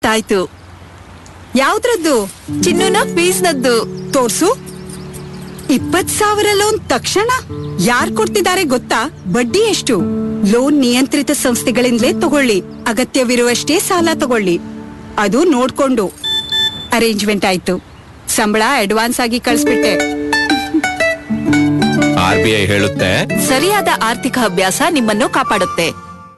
ಗೊತ್ತಾಯ್ತು ಯಾವ್ದ್ರದ್ದು ಚಿನ್ನುನ ಫೀಸ್ನದ್ದು ತೋರ್ಸು ಇಪ್ಪತ್ ಸಾವಿರ ಲೋನ್ ತಕ್ಷಣ ಯಾರ್ ಕೊಡ್ತಿದ್ದಾರೆ ಗೊತ್ತಾ ಬಡ್ಡಿ ಎಷ್ಟು ಲೋನ್ ನಿಯಂತ್ರಿತ ಸಂಸ್ಥೆಗಳಿಂದಲೇ ತಗೊಳ್ಳಿ ಅಗತ್ಯವಿರುವಷ್ಟೇ ಸಾಲ ತಗೊಳ್ಳಿ ಅದು ನೋಡ್ಕೊಂಡು ಅರೇಂಜ್ಮೆಂಟ್ ಆಯ್ತು ಸಂಬಳ ಅಡ್ವಾನ್ಸ್ ಆಗಿ ಕಳಿಸ್ಬಿಟ್ಟೆ ಆರ್ ಬಿ ಐ ಹೇಳುತ್ತೆ ಸರಿಯಾದ ಆರ್ಥಿಕ ಅಭ್ಯಾಸ ನಿಮ್ಮನ್ನು ಕಾಪಾಡುತ್ತೆ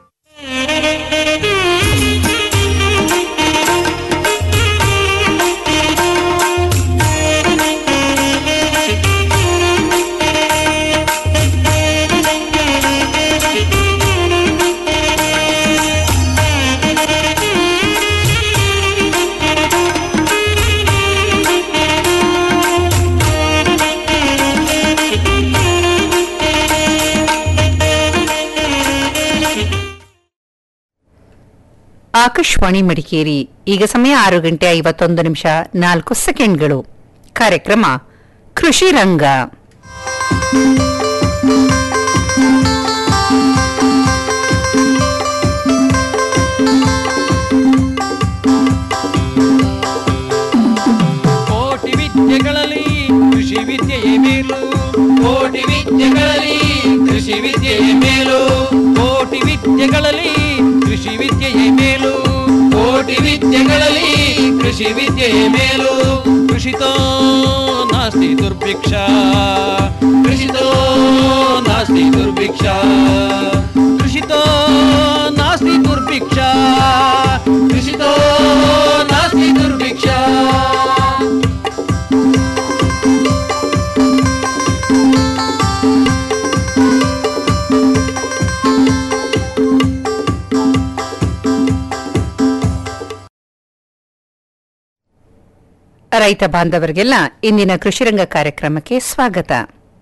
ಆಕಾಶವಾಣಿ ಮಡಿಕೇರಿ ಈಗ ಸಮಯ ಆರು ಗಂಟೆ ಐವತ್ತೊಂದು ನಿಮಿಷ ನಾಲ್ಕು ಸೆಕೆಂಡ್ಗಳು ಕಾರ್ಯಕ್ರಮ ಕೃಷಿ ರಂಗ ಕೋಟಿ ವಿದ್ಯೆಗಳಲ್ಲಿ ಕೃಷಿ ವಿದ್ಯೆಯೇ ಮೇಲು ಕೋಟಿ ವಿದ್ಯೆಗಳಲ್ಲಿ ಕೃಷಿ ವಿದ್ಯೆಯೇ ಮೇಲು ಕೋಟಿ ವಿದ್ಯೆಗಳಲ್ಲಿ ಕೃಷಿ ವಿದ್ಯೆಯೇ ಮೇಲು ಕೋಟಿ ವಿದ್ಯೆಗಳಲ್ಲಿ ಕೃಷಿ ವಿದ್ಯೆಯೇ ಮೇಲು ಕೃಷಿತೋ ನಾಸ್ತಿ ದುರ್ಭಿಕ್ಷ ಕೃಷಿತೋ ನಾಸ್ತಿ ದುರ್ಭಿಕ್ಷ ಕೃಷಿತೋ ನಾಸ್ತಿ ದುರ್ಭಿಕ್ಷ ಕೃಷಿತೋ ನಾಸ್ತಿ ದುರ್ಭಿಕ್ಷ ರೈತ ಬಾಂಧವರಿಗೆಲ್ಲ ಇಂದಿನ ಕೃಷಿರಂಗ ಕಾರ್ಯಕ್ರಮಕ್ಕೆ ಸ್ವಾಗತ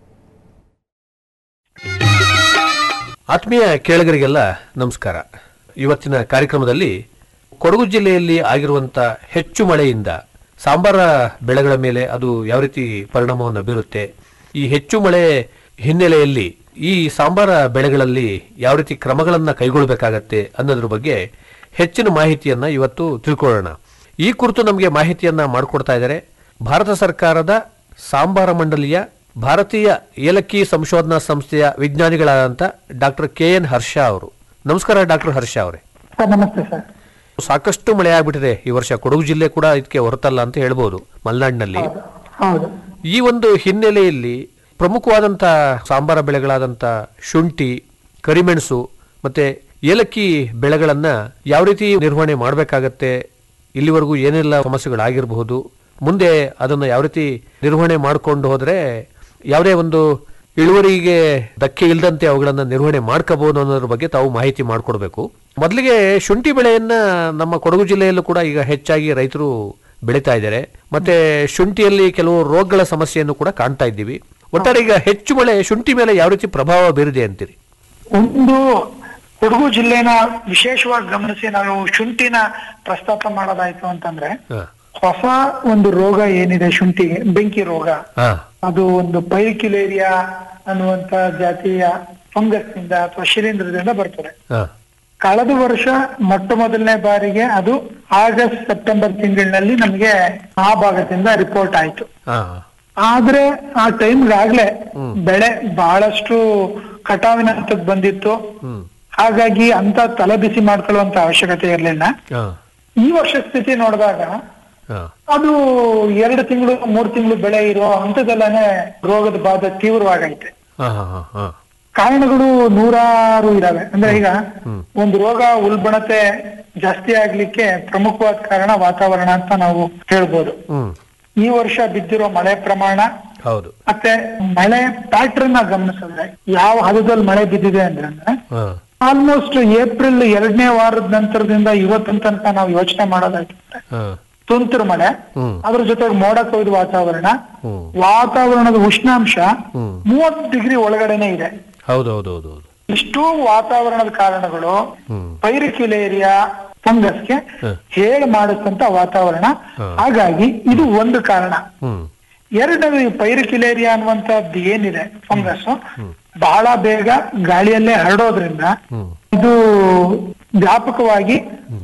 ಆತ್ಮೀಯ ಕೇಳಗರಿಗೆಲ್ಲ ನಮಸ್ಕಾರ ಇವತ್ತಿನ ಕಾರ್ಯಕ್ರಮದಲ್ಲಿ ಕೊಡಗು ಜಿಲ್ಲೆಯಲ್ಲಿ ಆಗಿರುವಂತ ಹೆಚ್ಚು ಮಳೆಯಿಂದ ಸಾಂಬಾರ ಬೆಳೆಗಳ ಮೇಲೆ ಅದು ಯಾವ ರೀತಿ ಪರಿಣಾಮವನ್ನು ಬೀರುತ್ತೆ ಈ ಹೆಚ್ಚು ಮಳೆ ಹಿನ್ನೆಲೆಯಲ್ಲಿ ಈ ಸಾಂಬಾರ ಬೆಳೆಗಳಲ್ಲಿ ಯಾವ ರೀತಿ ಕ್ರಮಗಳನ್ನು ಕೈಗೊಳ್ಳಬೇಕಾಗತ್ತೆ ಅನ್ನೋದ್ರ ಬಗ್ಗೆ ಹೆಚ್ಚಿನ ಮಾಹಿತಿಯನ್ನ ಇವತ್ತು ತಿಳ್ಕೊಳ್ಳೋಣ ಈ ಕುರಿತು ನಮಗೆ ಮಾಹಿತಿಯನ್ನ ಮಾಡಿಕೊಡ್ತಾ ಇದ್ದಾರೆ ಭಾರತ ಸರ್ಕಾರದ ಸಾಂಬಾರ ಮಂಡಳಿಯ ಭಾರತೀಯ ಏಲಕ್ಕಿ ಸಂಶೋಧನಾ ಸಂಸ್ಥೆಯ ವಿಜ್ಞಾನಿಗಳಾದಂಥ ಡಾಕ್ಟರ್ ಕೆ ಎನ್ ಹರ್ಷ ಅವರು ನಮಸ್ಕಾರ ಡಾಕ್ಟರ್ ಹರ್ಷ ಅವರೇ ಸರ್ ನಮಸ್ತೆ ಸರ್ ಸಾಕಷ್ಟು ಮಳೆ ಆಗ್ಬಿಟ್ಟಿದೆ ಈ ವರ್ಷ ಕೊಡಗು ಜಿಲ್ಲೆ ಕೂಡ ಇದಕ್ಕೆ ಹೊರತಲ್ಲ ಅಂತ ಹೇಳ್ಬೋದು ಮಲೆನಾಡಿನಲ್ಲಿ ಹೌದು ಈ ಒಂದು ಹಿನ್ನೆಲೆಯಲ್ಲಿ ಪ್ರಮುಖವಾದಂಥ ಸಾಂಬಾರ ಬೆಳೆಗಳಾದಂಥ ಶುಂಠಿ ಕರಿಮೆಣಸು ಮತ್ತೆ ಏಲಕ್ಕಿ ಬೆಳೆಗಳನ್ನ ಯಾವ ರೀತಿ ನಿರ್ವಹಣೆ ಮಾಡಬೇಕಾಗತ್ತೆ ಇಲ್ಲಿವರೆಗೂ ಏನೆಲ್ಲ ಸಮಸ್ಯೆಗಳಾಗಿರಬಹುದು ಮುಂದೆ ಅದನ್ನ ಯಾವ ರೀತಿ ನಿರ್ವಹಣೆ ಮಾಡಿಕೊಂಡು ಹೋದ್ರೆ ಯಾವುದೇ ಒಂದು ಇಳುವರಿಗೆ ಧಕ್ಕೆ ಇಲ್ಲದಂತೆ ಅವುಗಳನ್ನ ನಿರ್ವಹಣೆ ಮಾಡ್ಕೋಬಹುದು ಅನ್ನೋದ್ರ ಬಗ್ಗೆ ತಾವು ಮಾಹಿತಿ ಮಾಡಿಕೊಡ್ಬೇಕು ಮೊದಲಿಗೆ ಶುಂಠಿ ಬೆಳೆಯನ್ನ ನಮ್ಮ ಕೊಡಗು ಜಿಲ್ಲೆಯಲ್ಲೂ ಕೂಡ ಈಗ ಹೆಚ್ಚಾಗಿ ರೈತರು ಬೆಳೀತಾ ಇದ್ದಾರೆ ಮತ್ತೆ ಶುಂಠಿಯಲ್ಲಿ ಕೆಲವು ರೋಗಗಳ ಸಮಸ್ಯೆಯನ್ನು ಕೂಡ ಕಾಣ್ತಾ ಇದ್ದೀವಿ ಒಟ್ಟಾರೆ ಈಗ ಹೆಚ್ಚು ಮಳೆ ಶುಂಠಿ ಮೇಲೆ ಯಾವ ರೀತಿ ಪ್ರಭಾವ ಬೀರಿದೆ ಅಂತೀರಿ ಒಂದು ಕೊಡಗು ಜಿಲ್ಲೆನ ವಿಶೇಷವಾಗಿ ಗಮನಿಸಿ ನಾವು ಶುಂಠಿನ ಪ್ರಸ್ತಾಪ ಮಾಡೋದಾಯ್ತು ಅಂತಂದ್ರೆ ಹಾ. ಹೊಸ ಒಂದು ರೋಗ ಏನಿದೆ ಶುಂಠಿಗೆ ಬೆಂಕಿ ರೋಗ ಹಾ ಅದು ಒಂದು ಪೈರಿಕ್ಯುಲೇರಿಯಾ ಅನ್ನುವಂತ ಜಾತಿಯ ಫಂಗಸ್ ನಿಂದ ಅಥವಾ ಶಿಲೀಂಧ್ರದಿಂದ ಬರ್ತದೆ ಹಾ ಕಳೆದ ವರ್ಷ ಮೊಟ್ಟ ಮೊದಲನೇ ಬಾರಿಗೆ ಅದು ಆಗಸ್ಟ್ ಸೆಪ್ಟೆಂಬರ್ ತಿಂಗಳಿನಲ್ಲಿ ನಮಗೆ ಆ ಭಾಗದಿಂದ ರಿಪೋರ್ಟ್ ಆಯ್ತು ಹಾ ಆದ್ರೆ ಆ ಟೈಮ್ಗಾಗ್ಲೇ ಬೆಳೆ ಬಹಳಷ್ಟು ಕಟಾವಿನ ಹಂತಕ್ಕೆ ಬಂದಿತ್ತು ಹ್ಮ್ ಹಾಗಾಗಿ ಅಂತ ತಲೆ ಬಿಸಿ ಮಾಡ್ಕೊಳ್ಳುವಂತ ಅವಶ್ಯಕತೆ ಇರಲಿಲ್ಲ ಹಾ ಈ ವರ್ಷ ಸ್ಥಿತಿ ನೋಡಿದಾಗ ಹಾ ಅದು ಎರಡು ತಿಂಗಳು ಮೂರು ತಿಂಗಳು ಬೆಳೆ ಇರೋ ಹಂತದಲ್ಲೇನೆ ರೋಗದ ಬಾಧೆ ತೀವ್ರವಾಗೈತೆ ಹಾ ಹಾ ಹಾ ಹಾ ಕಾರಣಗಳು ನೂರಾರು ಇದಾವೆ ಅಂದ್ರೆ ಈಗ ಒಂದು ರೋಗ ಉಲ್ಬಣತೆ ಜಾಸ್ತಿ ಆಗ್ಲಿಕ್ಕೆ ಪ್ರಮುಖವಾದ ಕಾರಣ ವಾತಾವರಣ ಅಂತ ನಾವು ಹೇಳ್ಬೋದು ಹ್ಮ್ ಈ ವರ್ಷ ಬಿದ್ದಿರೋ ಮಳೆ ಪ್ರಮಾಣ ಹೌದು ಮತ್ತೆ ಮಳೆ ಪ್ಯಾಟ್ರನ್ ಗಮನಿಸಿದ್ರೆ ಯಾವ ಹದದಲ್ಲಿ ಮಳೆ ಬಿದ್ದಿದೆ ಅಂದ್ರೆ ಹಾ ಆಲ್ಮೋಸ್ಟ್ ಏಪ್ರಿಲ್ ಎರಡನೇ ವಾರದ ನಂತರದಿಂದ ಇವತ್ತಿನ ತನಕ ನಾವು ಯೋಚನೆ ಮಾಡೋದಾಯ್ತಂದ್ರೆ ಹಾ ತುಂತುರು ಮಳೆ ಹ್ಮ್. ಅದ್ರ ಜೊತೆಗೆ ಮೋಡ ಕೊಯ್ದು ವಾತಾವರಣ ಹ್ಮ್. ವಾತಾವರಣದ ಉಷ್ಣಾಂಶ ಹ್ಮ್. ಮೂವತ್ತು ಡಿಗ್ರಿ ಒಳಗಡೆನೆ ಇದೆ ಹೌದು ಹೌದು ಹೌದು ಹೌದು ಇಷ್ಟೂ ವಾತಾವರಣದ ಕಾರಣಗಳು ಹ್ಮ್. ಪೈರಿಕ್ಯುಲೇರಿಯಾ ಫಂಗಸ್ಗೆ ಹ. ಹೇಳು ಮಾಡಿಸ್ತಂತ ವಾತಾವರಣ ಹ. ಹಾಗಾಗಿ ಇದು ಒಂದು ಕಾರಣ ಹ್ಮ್ ಎರಡನೇದು ಈ ಪೈರಿಕ್ಯುಲೇರಿಯಾ ಅನ್ನುವಂಥದ್ದು ಏನಿದೆ ಫಂಗಸ್ ಬಹಳ ಬೇಗ ಗಾಳಿಯಲ್ಲೇ ಹರಡೋದ್ರಿಂದ ಹ್ಮ್ ಇದು ವ್ಯಾಪಕವಾಗಿ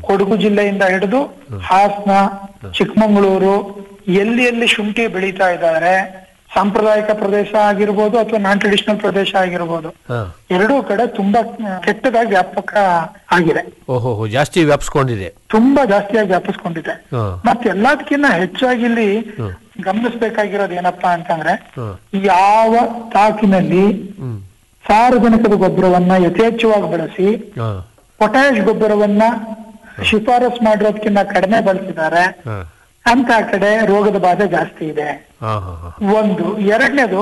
ಕೊಡಗು ಜಿಲ್ಲೆಯಿಂದ ಹಿಡಿದು ಹಾಸನ ಚಿಕ್ಕಮಗಳೂರು ಎಲ್ಲಿ ಎಲ್ಲಿ ಶುಂಠಿ ಬೆಳೀತಾ ಇದ್ದಾರೆ ಸಾಂಪ್ರದಾಯಿಕ ಪ್ರದೇಶ ಆಗಿರ್ಬೋದು ಅಥವಾ ನಾನ್ ಟ್ರೆಡಿಷನಲ್ ಪ್ರದೇಶ ಆಗಿರ್ಬೋದು ಹಾ ಎರಡೂ ಕಡೆ ತುಂಬಾ ಕೆಟ್ಟದಾಗಿ ವ್ಯಾಪಕ ಆಗಿದೆ ಓಹೋ ಹೋ, ಜಾಸ್ತಿ ವ್ಯಾಪಿಸ್ಕೊಂಡಿದೆ ತುಂಬಾ ಜಾಸ್ತಿಯಾಗಿ ವ್ಯಾಪಿಸ್ಕೊಂಡಿದೆ ಹಾ. ಮತ್ತೆ ಎಲ್ಲದಕ್ಕಿಂತ ಹೆಚ್ಚಾಗಿ ಇಲ್ಲಿ ಗಮನಿಸಬೇಕಾಗಿರೋದು ಏನಪ್ಪಾ ಅಂತಂದ್ರೆ ಹಾ. ಯಾವ ತಾಕಿನಲ್ಲಿ ಹ್ಮ್ ಸಾರಜನಕದ ಗೊಬ್ಬರವನ್ನ ಯಥೇಚ್ಛವಾಗಿ ಬಳಸಿ ಹಾ ಪೊಟ್ಯಾಶ್ ಗೊಬ್ಬರವನ್ನ ಶಿಫಾರಸ್ ಮಾಡಿರೋದಕ್ಕಿಂತ ಕಡಿಮೆ ಬಳಸಿದ್ದಾರೆ ಹಾ ಅಂತ ಕಡೆ ರೋಗದ ಬಾಧೆ ಜಾಸ್ತಿ ಇದೆ ಹಾ ಹಾ ಹಾ ಒಂದು ಎರಡನೇದು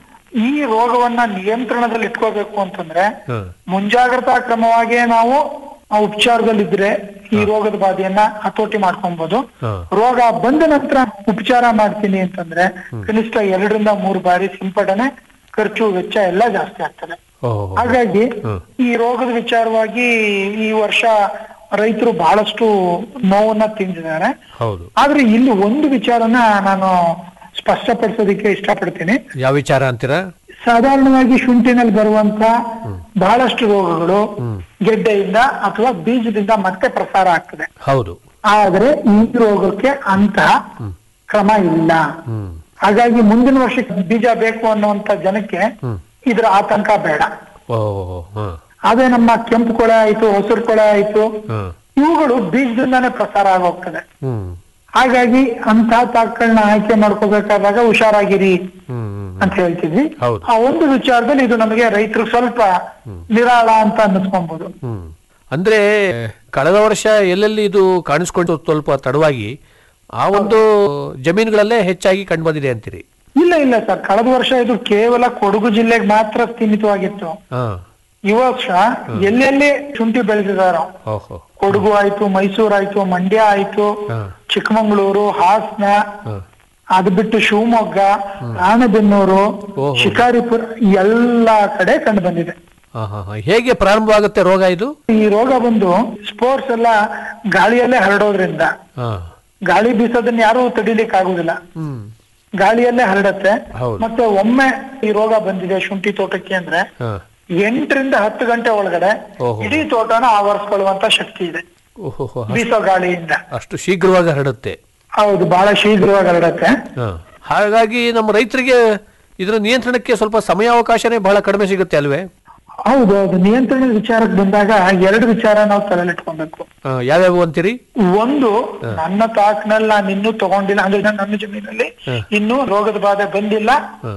ಈ ರೋಗವನ್ನ ನಿಯಂತ್ರಣದಲ್ಲಿ ಇಟ್ಕೋಬೇಕು ಅಂತಂದ್ರೆ ಹಾ. ಮುಂಜಾಗ್ರತಾ ಕ್ರಮವಾಗಿ ನಾವು ಆ ಉಪಚಾರದಲ್ಲಿದ್ರೆ ಈ ರೋಗದ ಬಾಧೆಯನ್ನ ಹತೋಟಿ ಮಾಡ್ಕೊಬಹುದು ಹಾ. ರೋಗ ಬಂದ ನಂತರ ಉಪಚಾರ ಮಾಡ್ತೀನಿ ಅಂತಂದ್ರೆ ಕನಿಷ್ಠ ಎರಡರಿಂದ ಮೂರು ಬಾರಿ ಸಿಂಪಡಣೆ ಖರ್ಚು ವೆಚ್ಚ ಎಲ್ಲ ಜಾಸ್ತಿ ಆಗ್ತದೆ ಓಹೋ ಹೋ. ಹಾಗಾಗಿ ಹ್ಮ್. ಈ ರೋಗದ ವಿಚಾರವಾಗಿ ಈ ವರ್ಷ ರೈತರು ಬಹಳಷ್ಟು ನೋವನ್ನ ತಿಂದಿದ್ದಾರೆ ಹೌದು ಆದ್ರೆ ಇಲ್ಲಿ ಒಂದು ವಿಚಾರನ ನಾನು ಸ್ಪಷ್ಟಪಡಿಸೋದಕ್ಕೆ ಇಷ್ಟಪಡ್ತೀನಿ ಯಾವ ವಿಚಾರ ಅಂತೀರಾ ಸಾಧಾರಣವಾಗಿ ಶುಂಠಿನಲ್ಲಿ ಬರುವಂತ ಬಹಳಷ್ಟು ರೋಗಗಳು ಗೆಡ್ಡೆಯಿಂದ ಅಥವಾ ಬೀಜದಿಂದ ಮತ್ತೆ ಪ್ರಸಾರ ಆಗ್ತದೆ ಹೌದು ಆದ್ರೆ ಈ ರೋಗಕ್ಕೆ ಅಂತಹ ಕ್ರಮ ಇಲ್ಲ ಹ್ಮ್ ಹಾಗಾಗಿ ಮುಂದಿನ ವರ್ಷಕ್ಕೆ ಬೀಜ ಬೇಕು ಅನ್ನುವಂತ ಜನಕ್ಕೆ ಇದರ ಆತಂಕ ಬೇಡ ಓಹೋ ಹೋ, ಹಾ ಅದೇ ನಮ್ಮ ಕೆಂಪು ಕೊಳೆ ಆಯ್ತು ಹಸಿರು ಕೊಳೆ ಆಯ್ತು ಹಾ ಇವುಗಳು ಬೀಜದಿಂದಾನೇ ಪ್ರಸಾರ ಆಗೋಗ್ತದೆ ಹ್ಮ್ ಹಾಗಾಗಿ ಅಂತ ತಾಕಗಳನ್ನ ಆಯ್ಕೆ ಮಾಡ್ಕೋಬೇಕಾದಾಗ ಹುಷಾರಾಗಿರಿ ಹ್ಮ್ ಹ್ಮ್ ಅಂತ ಹೇಳ್ತಿದ್ವಿ ಹೌದು. ಆ ಒಂದು ವಿಚಾರದಲ್ಲಿ ಇದು ನಮಗೆ ರೈತರು ಸ್ವಲ್ಪ ನಿರಾಳ ಅಂತ ಅನ್ನಿಸ್ಕೊಬಹುದು ಹ್ಮ್ ಅಂದ್ರೆ ಕಳೆದ ವರ್ಷ ಎಲ್ಲೆಲ್ಲಿ ಇದು ಕಾಣಿಸ್ಕೊಂಡು ಸ್ವಲ್ಪ ತಡವಾಗಿ ಆ ಒಂದು ಜಮೀನುಗಳಲ್ಲೇ ಹೆಚ್ಚಾಗಿ ಕಂಡು ಬಂದಿದೆ ಅಂತೀರಿ ಇಲ್ಲ ಇಲ್ಲ ಸರ್ ಕಳೆದ ವರ್ಷ ಇದು ಕೇವಲ ಕೊಡಗು ಜಿಲ್ಲೆಗೆ ಮಾತ್ರ ಸೀಮಿತವಾಗಿತ್ತು ಹಾ ಈ ವರ್ಷ ಎಲ್ಲೆಲ್ಲಿ ಶುಂಠಿ ಬೆಳೆದಿದಾರೋ ಓಹೋ ಕೊಡಗು ಆಯ್ತು ಮೈಸೂರು ಆಯ್ತು ಮಂಡ್ಯ ಆಯ್ತು ಹಾ. ಚಿಕ್ಕಮಂಗ್ಳೂರು ಹಾಸನ ಹಾ ಅದು ಬಿಟ್ಟು ಶಿವಮೊಗ್ಗ ರಾಣೆಬೆನ್ನೂರು ಓಹೋ. ಶಿಕಾರಿಪುರ ಎಲ್ಲಾ ಕಡೆ ಕಂಡು ಬಂದಿದೆ ಹಾ ಹಾ ಹಾ ಹೇಗೆ ಪ್ರಾರಂಭವಾಗುತ್ತೆ ರೋಗ ಇದು ಈ ರೋಗ ಬಂದು ಸ್ಪೋರ್ಟ್ಸ್ ಎಲ್ಲ ಗಾಳಿಯಲ್ಲೇ ಹರಡೋದ್ರಿಂದ ಹಾ ಗಾಳಿ ಬೀಸೋದನ್ನ ಯಾರು ತಡಿಲಿಕ್ಕೆ ಆಗುದಿಲ್ಲ ಹ್ಮ್ ಗಾಳಿಯಲ್ಲೇ ಹರಡತ್ತೆ ಹೌದು. ಮತ್ತೆ ಒಮ್ಮೆ ಈ ರೋಗ ಬಂದಿದೆ ಶುಂಠಿ ತೋಟಕ್ಕೆ ಅಂದ್ರೆ ಹಾ ಎಂಟರಿಂದ ಹತ್ತು ಗಂಟೆ ಒಳಗಡೆ ಓಹೋ. ಇಡೀ ತೋಟನ ಆವರಿಸ್ಕೊಳ್ಳುವಂತ ಶಕ್ತಿ ಇದೆ ಓಹೋ ಹೋ, ಅಷ್ಟು- ಬೀಸೋ ಗಾಳಿಯಿಂದ ಅಷ್ಟು ಶೀಘ್ರವಾಗಿ ಹರಡುತ್ತೆ ಹೌದು ಬಹಳ ಶೀಘ್ರವಾಗಿ ಹರಡತ್ತೆ ಹಾ ಹಾಗಾಗಿ ನಮ್ಮ ರೈತರಿಗೆ ಇದರ ನಿಯಂತ್ರಣಕ್ಕೆ ಸ್ವಲ್ಪ ಸಮಯಾವಕಾಶನೇ ಬಹಳ ಕಡಿಮೆ ಸಿಗುತ್ತೆ ಅಲ್ವೇ ಹೌದು ಹೌದು ನಿಯಂತ್ರಣದ ವಿಚಾರಕ್ಕೆ ಬಂದಾಗ ಎರಡು ವಿಚಾರ ನಾವು ತಲೆಲಿಟ್ಕೊಬೇಕು ಆ, ಯಾವ್ಯಾವು ಅಂತೀರಿ ಒಂದು ನನ್ನ ತಾಕ್ನಲ್ಲಿ ನಾನು ಇನ್ನೂ ತಗೊಂಡಿಲ್ಲ ಅಂದ್ರೆ ನನ್ನ- ನನ್ನ ಜಮೀನಲ್ಲಿ ಇನ್ನೂ ರೋಗದ ಬಾಧೆ ಬಂದಿಲ್ಲ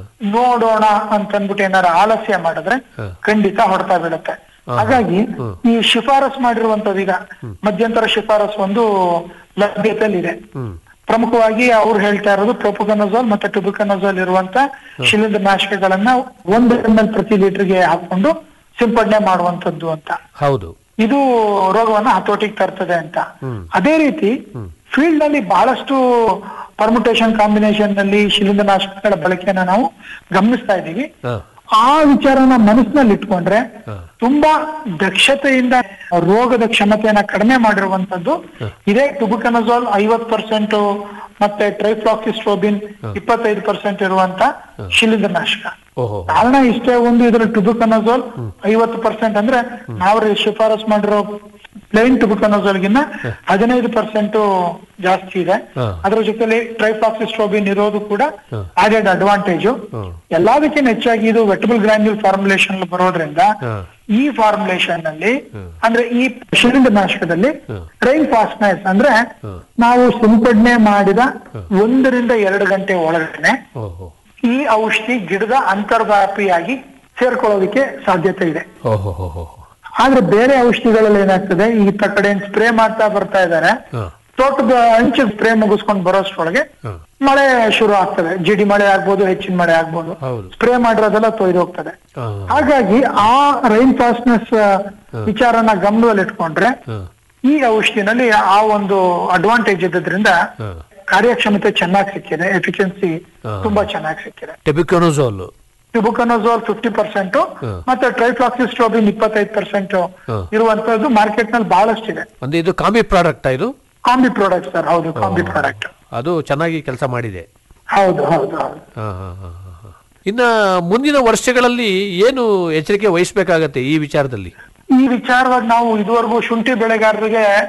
ನೋಡೋಣ ಅಂತ ಅಂದ್ಬಿಟ್ಟು ಏನಾರ ಆಲಸ್ಯ ಮಾಡಿದ್ರೆ ಖಂಡಿತ ಹೊಡ್ತಾ ಬೀಳುತ್ತೆ ಹಾಗಾಗಿ ಈ ಶಿಫಾರಸ್ ಮಾಡಿರುವಂತದ್ದು ಈಗ ಮಧ್ಯಂತರ ಶಿಫಾರಸ್ ಒಂದು ಲಭ್ಯತೆಯಲ್ಲಿದೆ ಪ್ರಮುಖವಾಗಿ ಅವ್ರು ಹೇಳ್ತಾ ಇರೋದು ಪ್ರೊಪುಕನಜೋಲ್ ಮತ್ತೆ ಟುಬುಕನಜೋಲ್ ಇರುವಂತ ಶಿಲೀಂಧ್ರ ನಾಶಕಗಳನ್ನ ಒಂದು ಎಂ ಎಲ್ ಪ್ರತಿ ಲೀಟರ್ಗೆ ಹಾಕೊಂಡು ಸಿಂಪಡಣೆ ಮಾಡುವಂತದ್ದು ಅಂತ ಹೌದು ಇದು ರೋಗವನ್ನ ಹತೋಟಿಗೆ ತರ್ತದೆ ಅಂತ ಅದೇ ರೀತಿ ಫೀಲ್ಡ್ ನಲ್ಲಿ ಬಹಳಷ್ಟು ಪರ್ಮುಟೇಷನ್ ಕಾಂಬಿನೇಷನ್ ನಲ್ಲಿ ಶಿಲೀಂಧ್ರನಾಶಕಗಳ ಬಳಕೆಯನ್ನ ನಾವು ಗಮನಿಸ್ತಾ ಇದ್ದೀವಿ ಹಾ ಆ ವಿಚಾರನ ಮನಸ್ಸಿನಲ್ಲಿ ಇಟ್ಕೊಂಡ್ರೆ ತುಂಬಾ ದಕ್ಷತೆಯಿಂದ ರೋಗದ ಕ್ಷಮತೆಯನ್ನ ಕಡಿಮೆ ಮಾಡಿರುವಂತದ್ದು ಇದೇ ಟುಬುಕನಜೋಲ್ ಐವತ್ ಪರ್ಸೆಂಟ್ ಮತ್ತೆ ಟ್ರೈಫ್ಲಾಕ್ಸಿಸ್ಟ್ರೋಬಿನ್ ಇಪ್ಪತ್ತೈದು ಪರ್ಸೆಂಟ್ ಇರುವಂತ ಶಿಲೀಂಧ್ರನಾಶಕ ಓಹೋ ಕಾರಣ ಇಷ್ಟೇ ಒಂದು ಇದರ ಟುಬುಕನಜೋಲ್ ಐವತ್ತು ಪರ್ಸೆಂಟ್ ಅಂದ್ರೆ ನಾವು ಶಿಫಾರಸ್ ಮಾಡಿರೋ ಪ್ಲೇನ್ ಟುಬುಕನಜೋಲ್ಗಿನ್ನ ಹದಿನೈದು ಪರ್ಸೆಂಟ್ ಜಾಸ್ತಿ ಇದೆ ಹಾ. ಅದರ ಜೊತೆಲಿ ಟ್ರೈಫಾಕ್ಸಿಸ್ಟ್ರೋಬಿನ್ ಇರೋದು ಕೂಡ ಆಡೆಡ್ ಅಡ್ವಾಂಟೇಜ್ ಎಲ್ಲದಕ್ಕಿಂತ ಹೆಚ್ಚಾಗಿ ಇದು ವೆಟಬಲ್ ಗ್ರಾನ್ಯೂಲ್ ಫಾರ್ಮುಲೇಷನ್ ಬರೋದ್ರಿಂದ ಹಾ. ಈ ಫಾರ್ಮುಲೇಷನ್ ನಲ್ಲಿ ಅಂದ್ರೆ ಈ ಶಿಲೀಂಧ್ರ ನಾಶಕದಲ್ಲಿ ರೈನ್ ಫಾಸ್ಟ್ನೆಸ್ ಅಂದ್ರೆ ನಾವು ಸಿಂಪಡಣೆ ಮಾಡಿದ ಒಂದರಿಂದ ಎರಡು ಗಂಟೆ ಒಳಗಡೆ ಓಹೋ ಈ ಔಷಧಿ ಗಿಡದ ಅಂತರ್ವ್ಯಾಪಿಯಾಗಿ ಸೇರ್ಕೊಳ್ಳೋದಕ್ಕೆ ಸಾಧ್ಯತೆ ಇದೆ ಓಹೋ ಹೋ ಹೋ ಆದ್ರೆ ಬೇರೆ ಔಷಧಿಗಳಲ್ಲಿ ಏನಾಗ್ತದೆ ಈ ಕಡೆ ಸ್ಪ್ರೇ ಮಾಡ್ತಾ ಬರ್ತಾ ಇದ್ದಾರೆ ಹಾ ತೋಟದ ಅಂಚು ಸ್ಪ್ರೇ ಮುಗಿಸ್ಕೊಂಡು ಬರೋಷ್ಟ್ರೊಳಗೆ ಹಾ. ಮಳೆ ಶುರು ಆಗ್ತದೆ ಜಿಡಿ ಮಳೆ ಆಗ್ಬೋದು ಹೆಚ್ಚಿನ ಮಳೆ ಆಗ್ಬೋದು ಹೌದು. ಸ್ಪ್ರೇ ಮಾಡಿರೋದೆಲ್ಲ ತೊಯ್ದು ಹೋಗ್ತದೆ ಹಾ. ಹಾಗಾಗಿ ಆ ರೈನ್ ಫಾಸ್ಟ್ನೆಸ್ ವಿಚಾರನ ಗಮನದಲ್ಲಿ ಇಟ್ಕೊಂಡ್ರೆ ಹಾ. ಈ ಔಷಧಿನಲ್ಲಿ ಆ ಒಂದು ಅಡ್ವಾಂಟೇಜ್ ಇದ್ದದ್ರಿಂದ ಹಾ. ಕಾರ್ಯಕ್ಷಮತೆ ಚೆನ್ನಾಗಿ ಸಿಕ್ಕಿದೆ ಎಫಿಷಿಯನ್ಸಿ ಹಾ. ತುಂಬಾ ಚೆನ್ನಾಗಿ ಸಿಕ್ಕಿದೆ ಟೆಬಿಕೊನೋಜೋಲ್ ಟ್ಯುಬುಕನೋಜೋಲ್ ಫಿಫ್ಟಿ ಪರ್ಸೆಂಟ್ ಹಾ. ಮತ್ತೆ ಟ್ರೈಫ್ಲಾಕ್ಸಿಸ್ಟ್ರೋಬಿನ್ ಇಪ್ಪತ್ತೈದು ಪರ್ಸೆಂಟ್ ಹಾ. ಇರುವಂತದ್ದು ಮಾರ್ಕೆಟ್ ನಲ್ಲಿ ಬಹಳಷ್ಟಿದೆ ಅಂದ್ರೆ ಇದು ಕಾಂಬಿ ಪ್ರಾಡಕ್ಟ್ ಇದು ಕಾಂಬಿ ಪ್ರಾಡಕ್ಟ್ ಸರ್ ಹೌದು ಕಾಂಬಿ ಪ್ರಾಡಕ್ಟ್ ಅದು ಚೆನ್ನಾಗಿ ಕೆಲಸ ಮಾಡಿದೆ ಹೌದು ಹೌದು ಹೌದು ಹಾ, ಹಾ, ಹಾ, ಹಾ, ಹಾ. ಇನ್ನ ಮುಂದಿನ ವರ್ಷಗಳಲ್ಲಿ ಏನು ಎಚ್ಚರಿಕೆ ವಹಿಸ್ಬೇಕಾಗತ್ತೆ ಈ ವಿಚಾರದಲ್ಲಿ ಈ ವಿಚಾರವಾಗಿ ನಾವು ಇದುವರೆಗೂ ಶುಂಠಿ ಬೆಳೆಗಾರರಿಗೆ ಹಾ.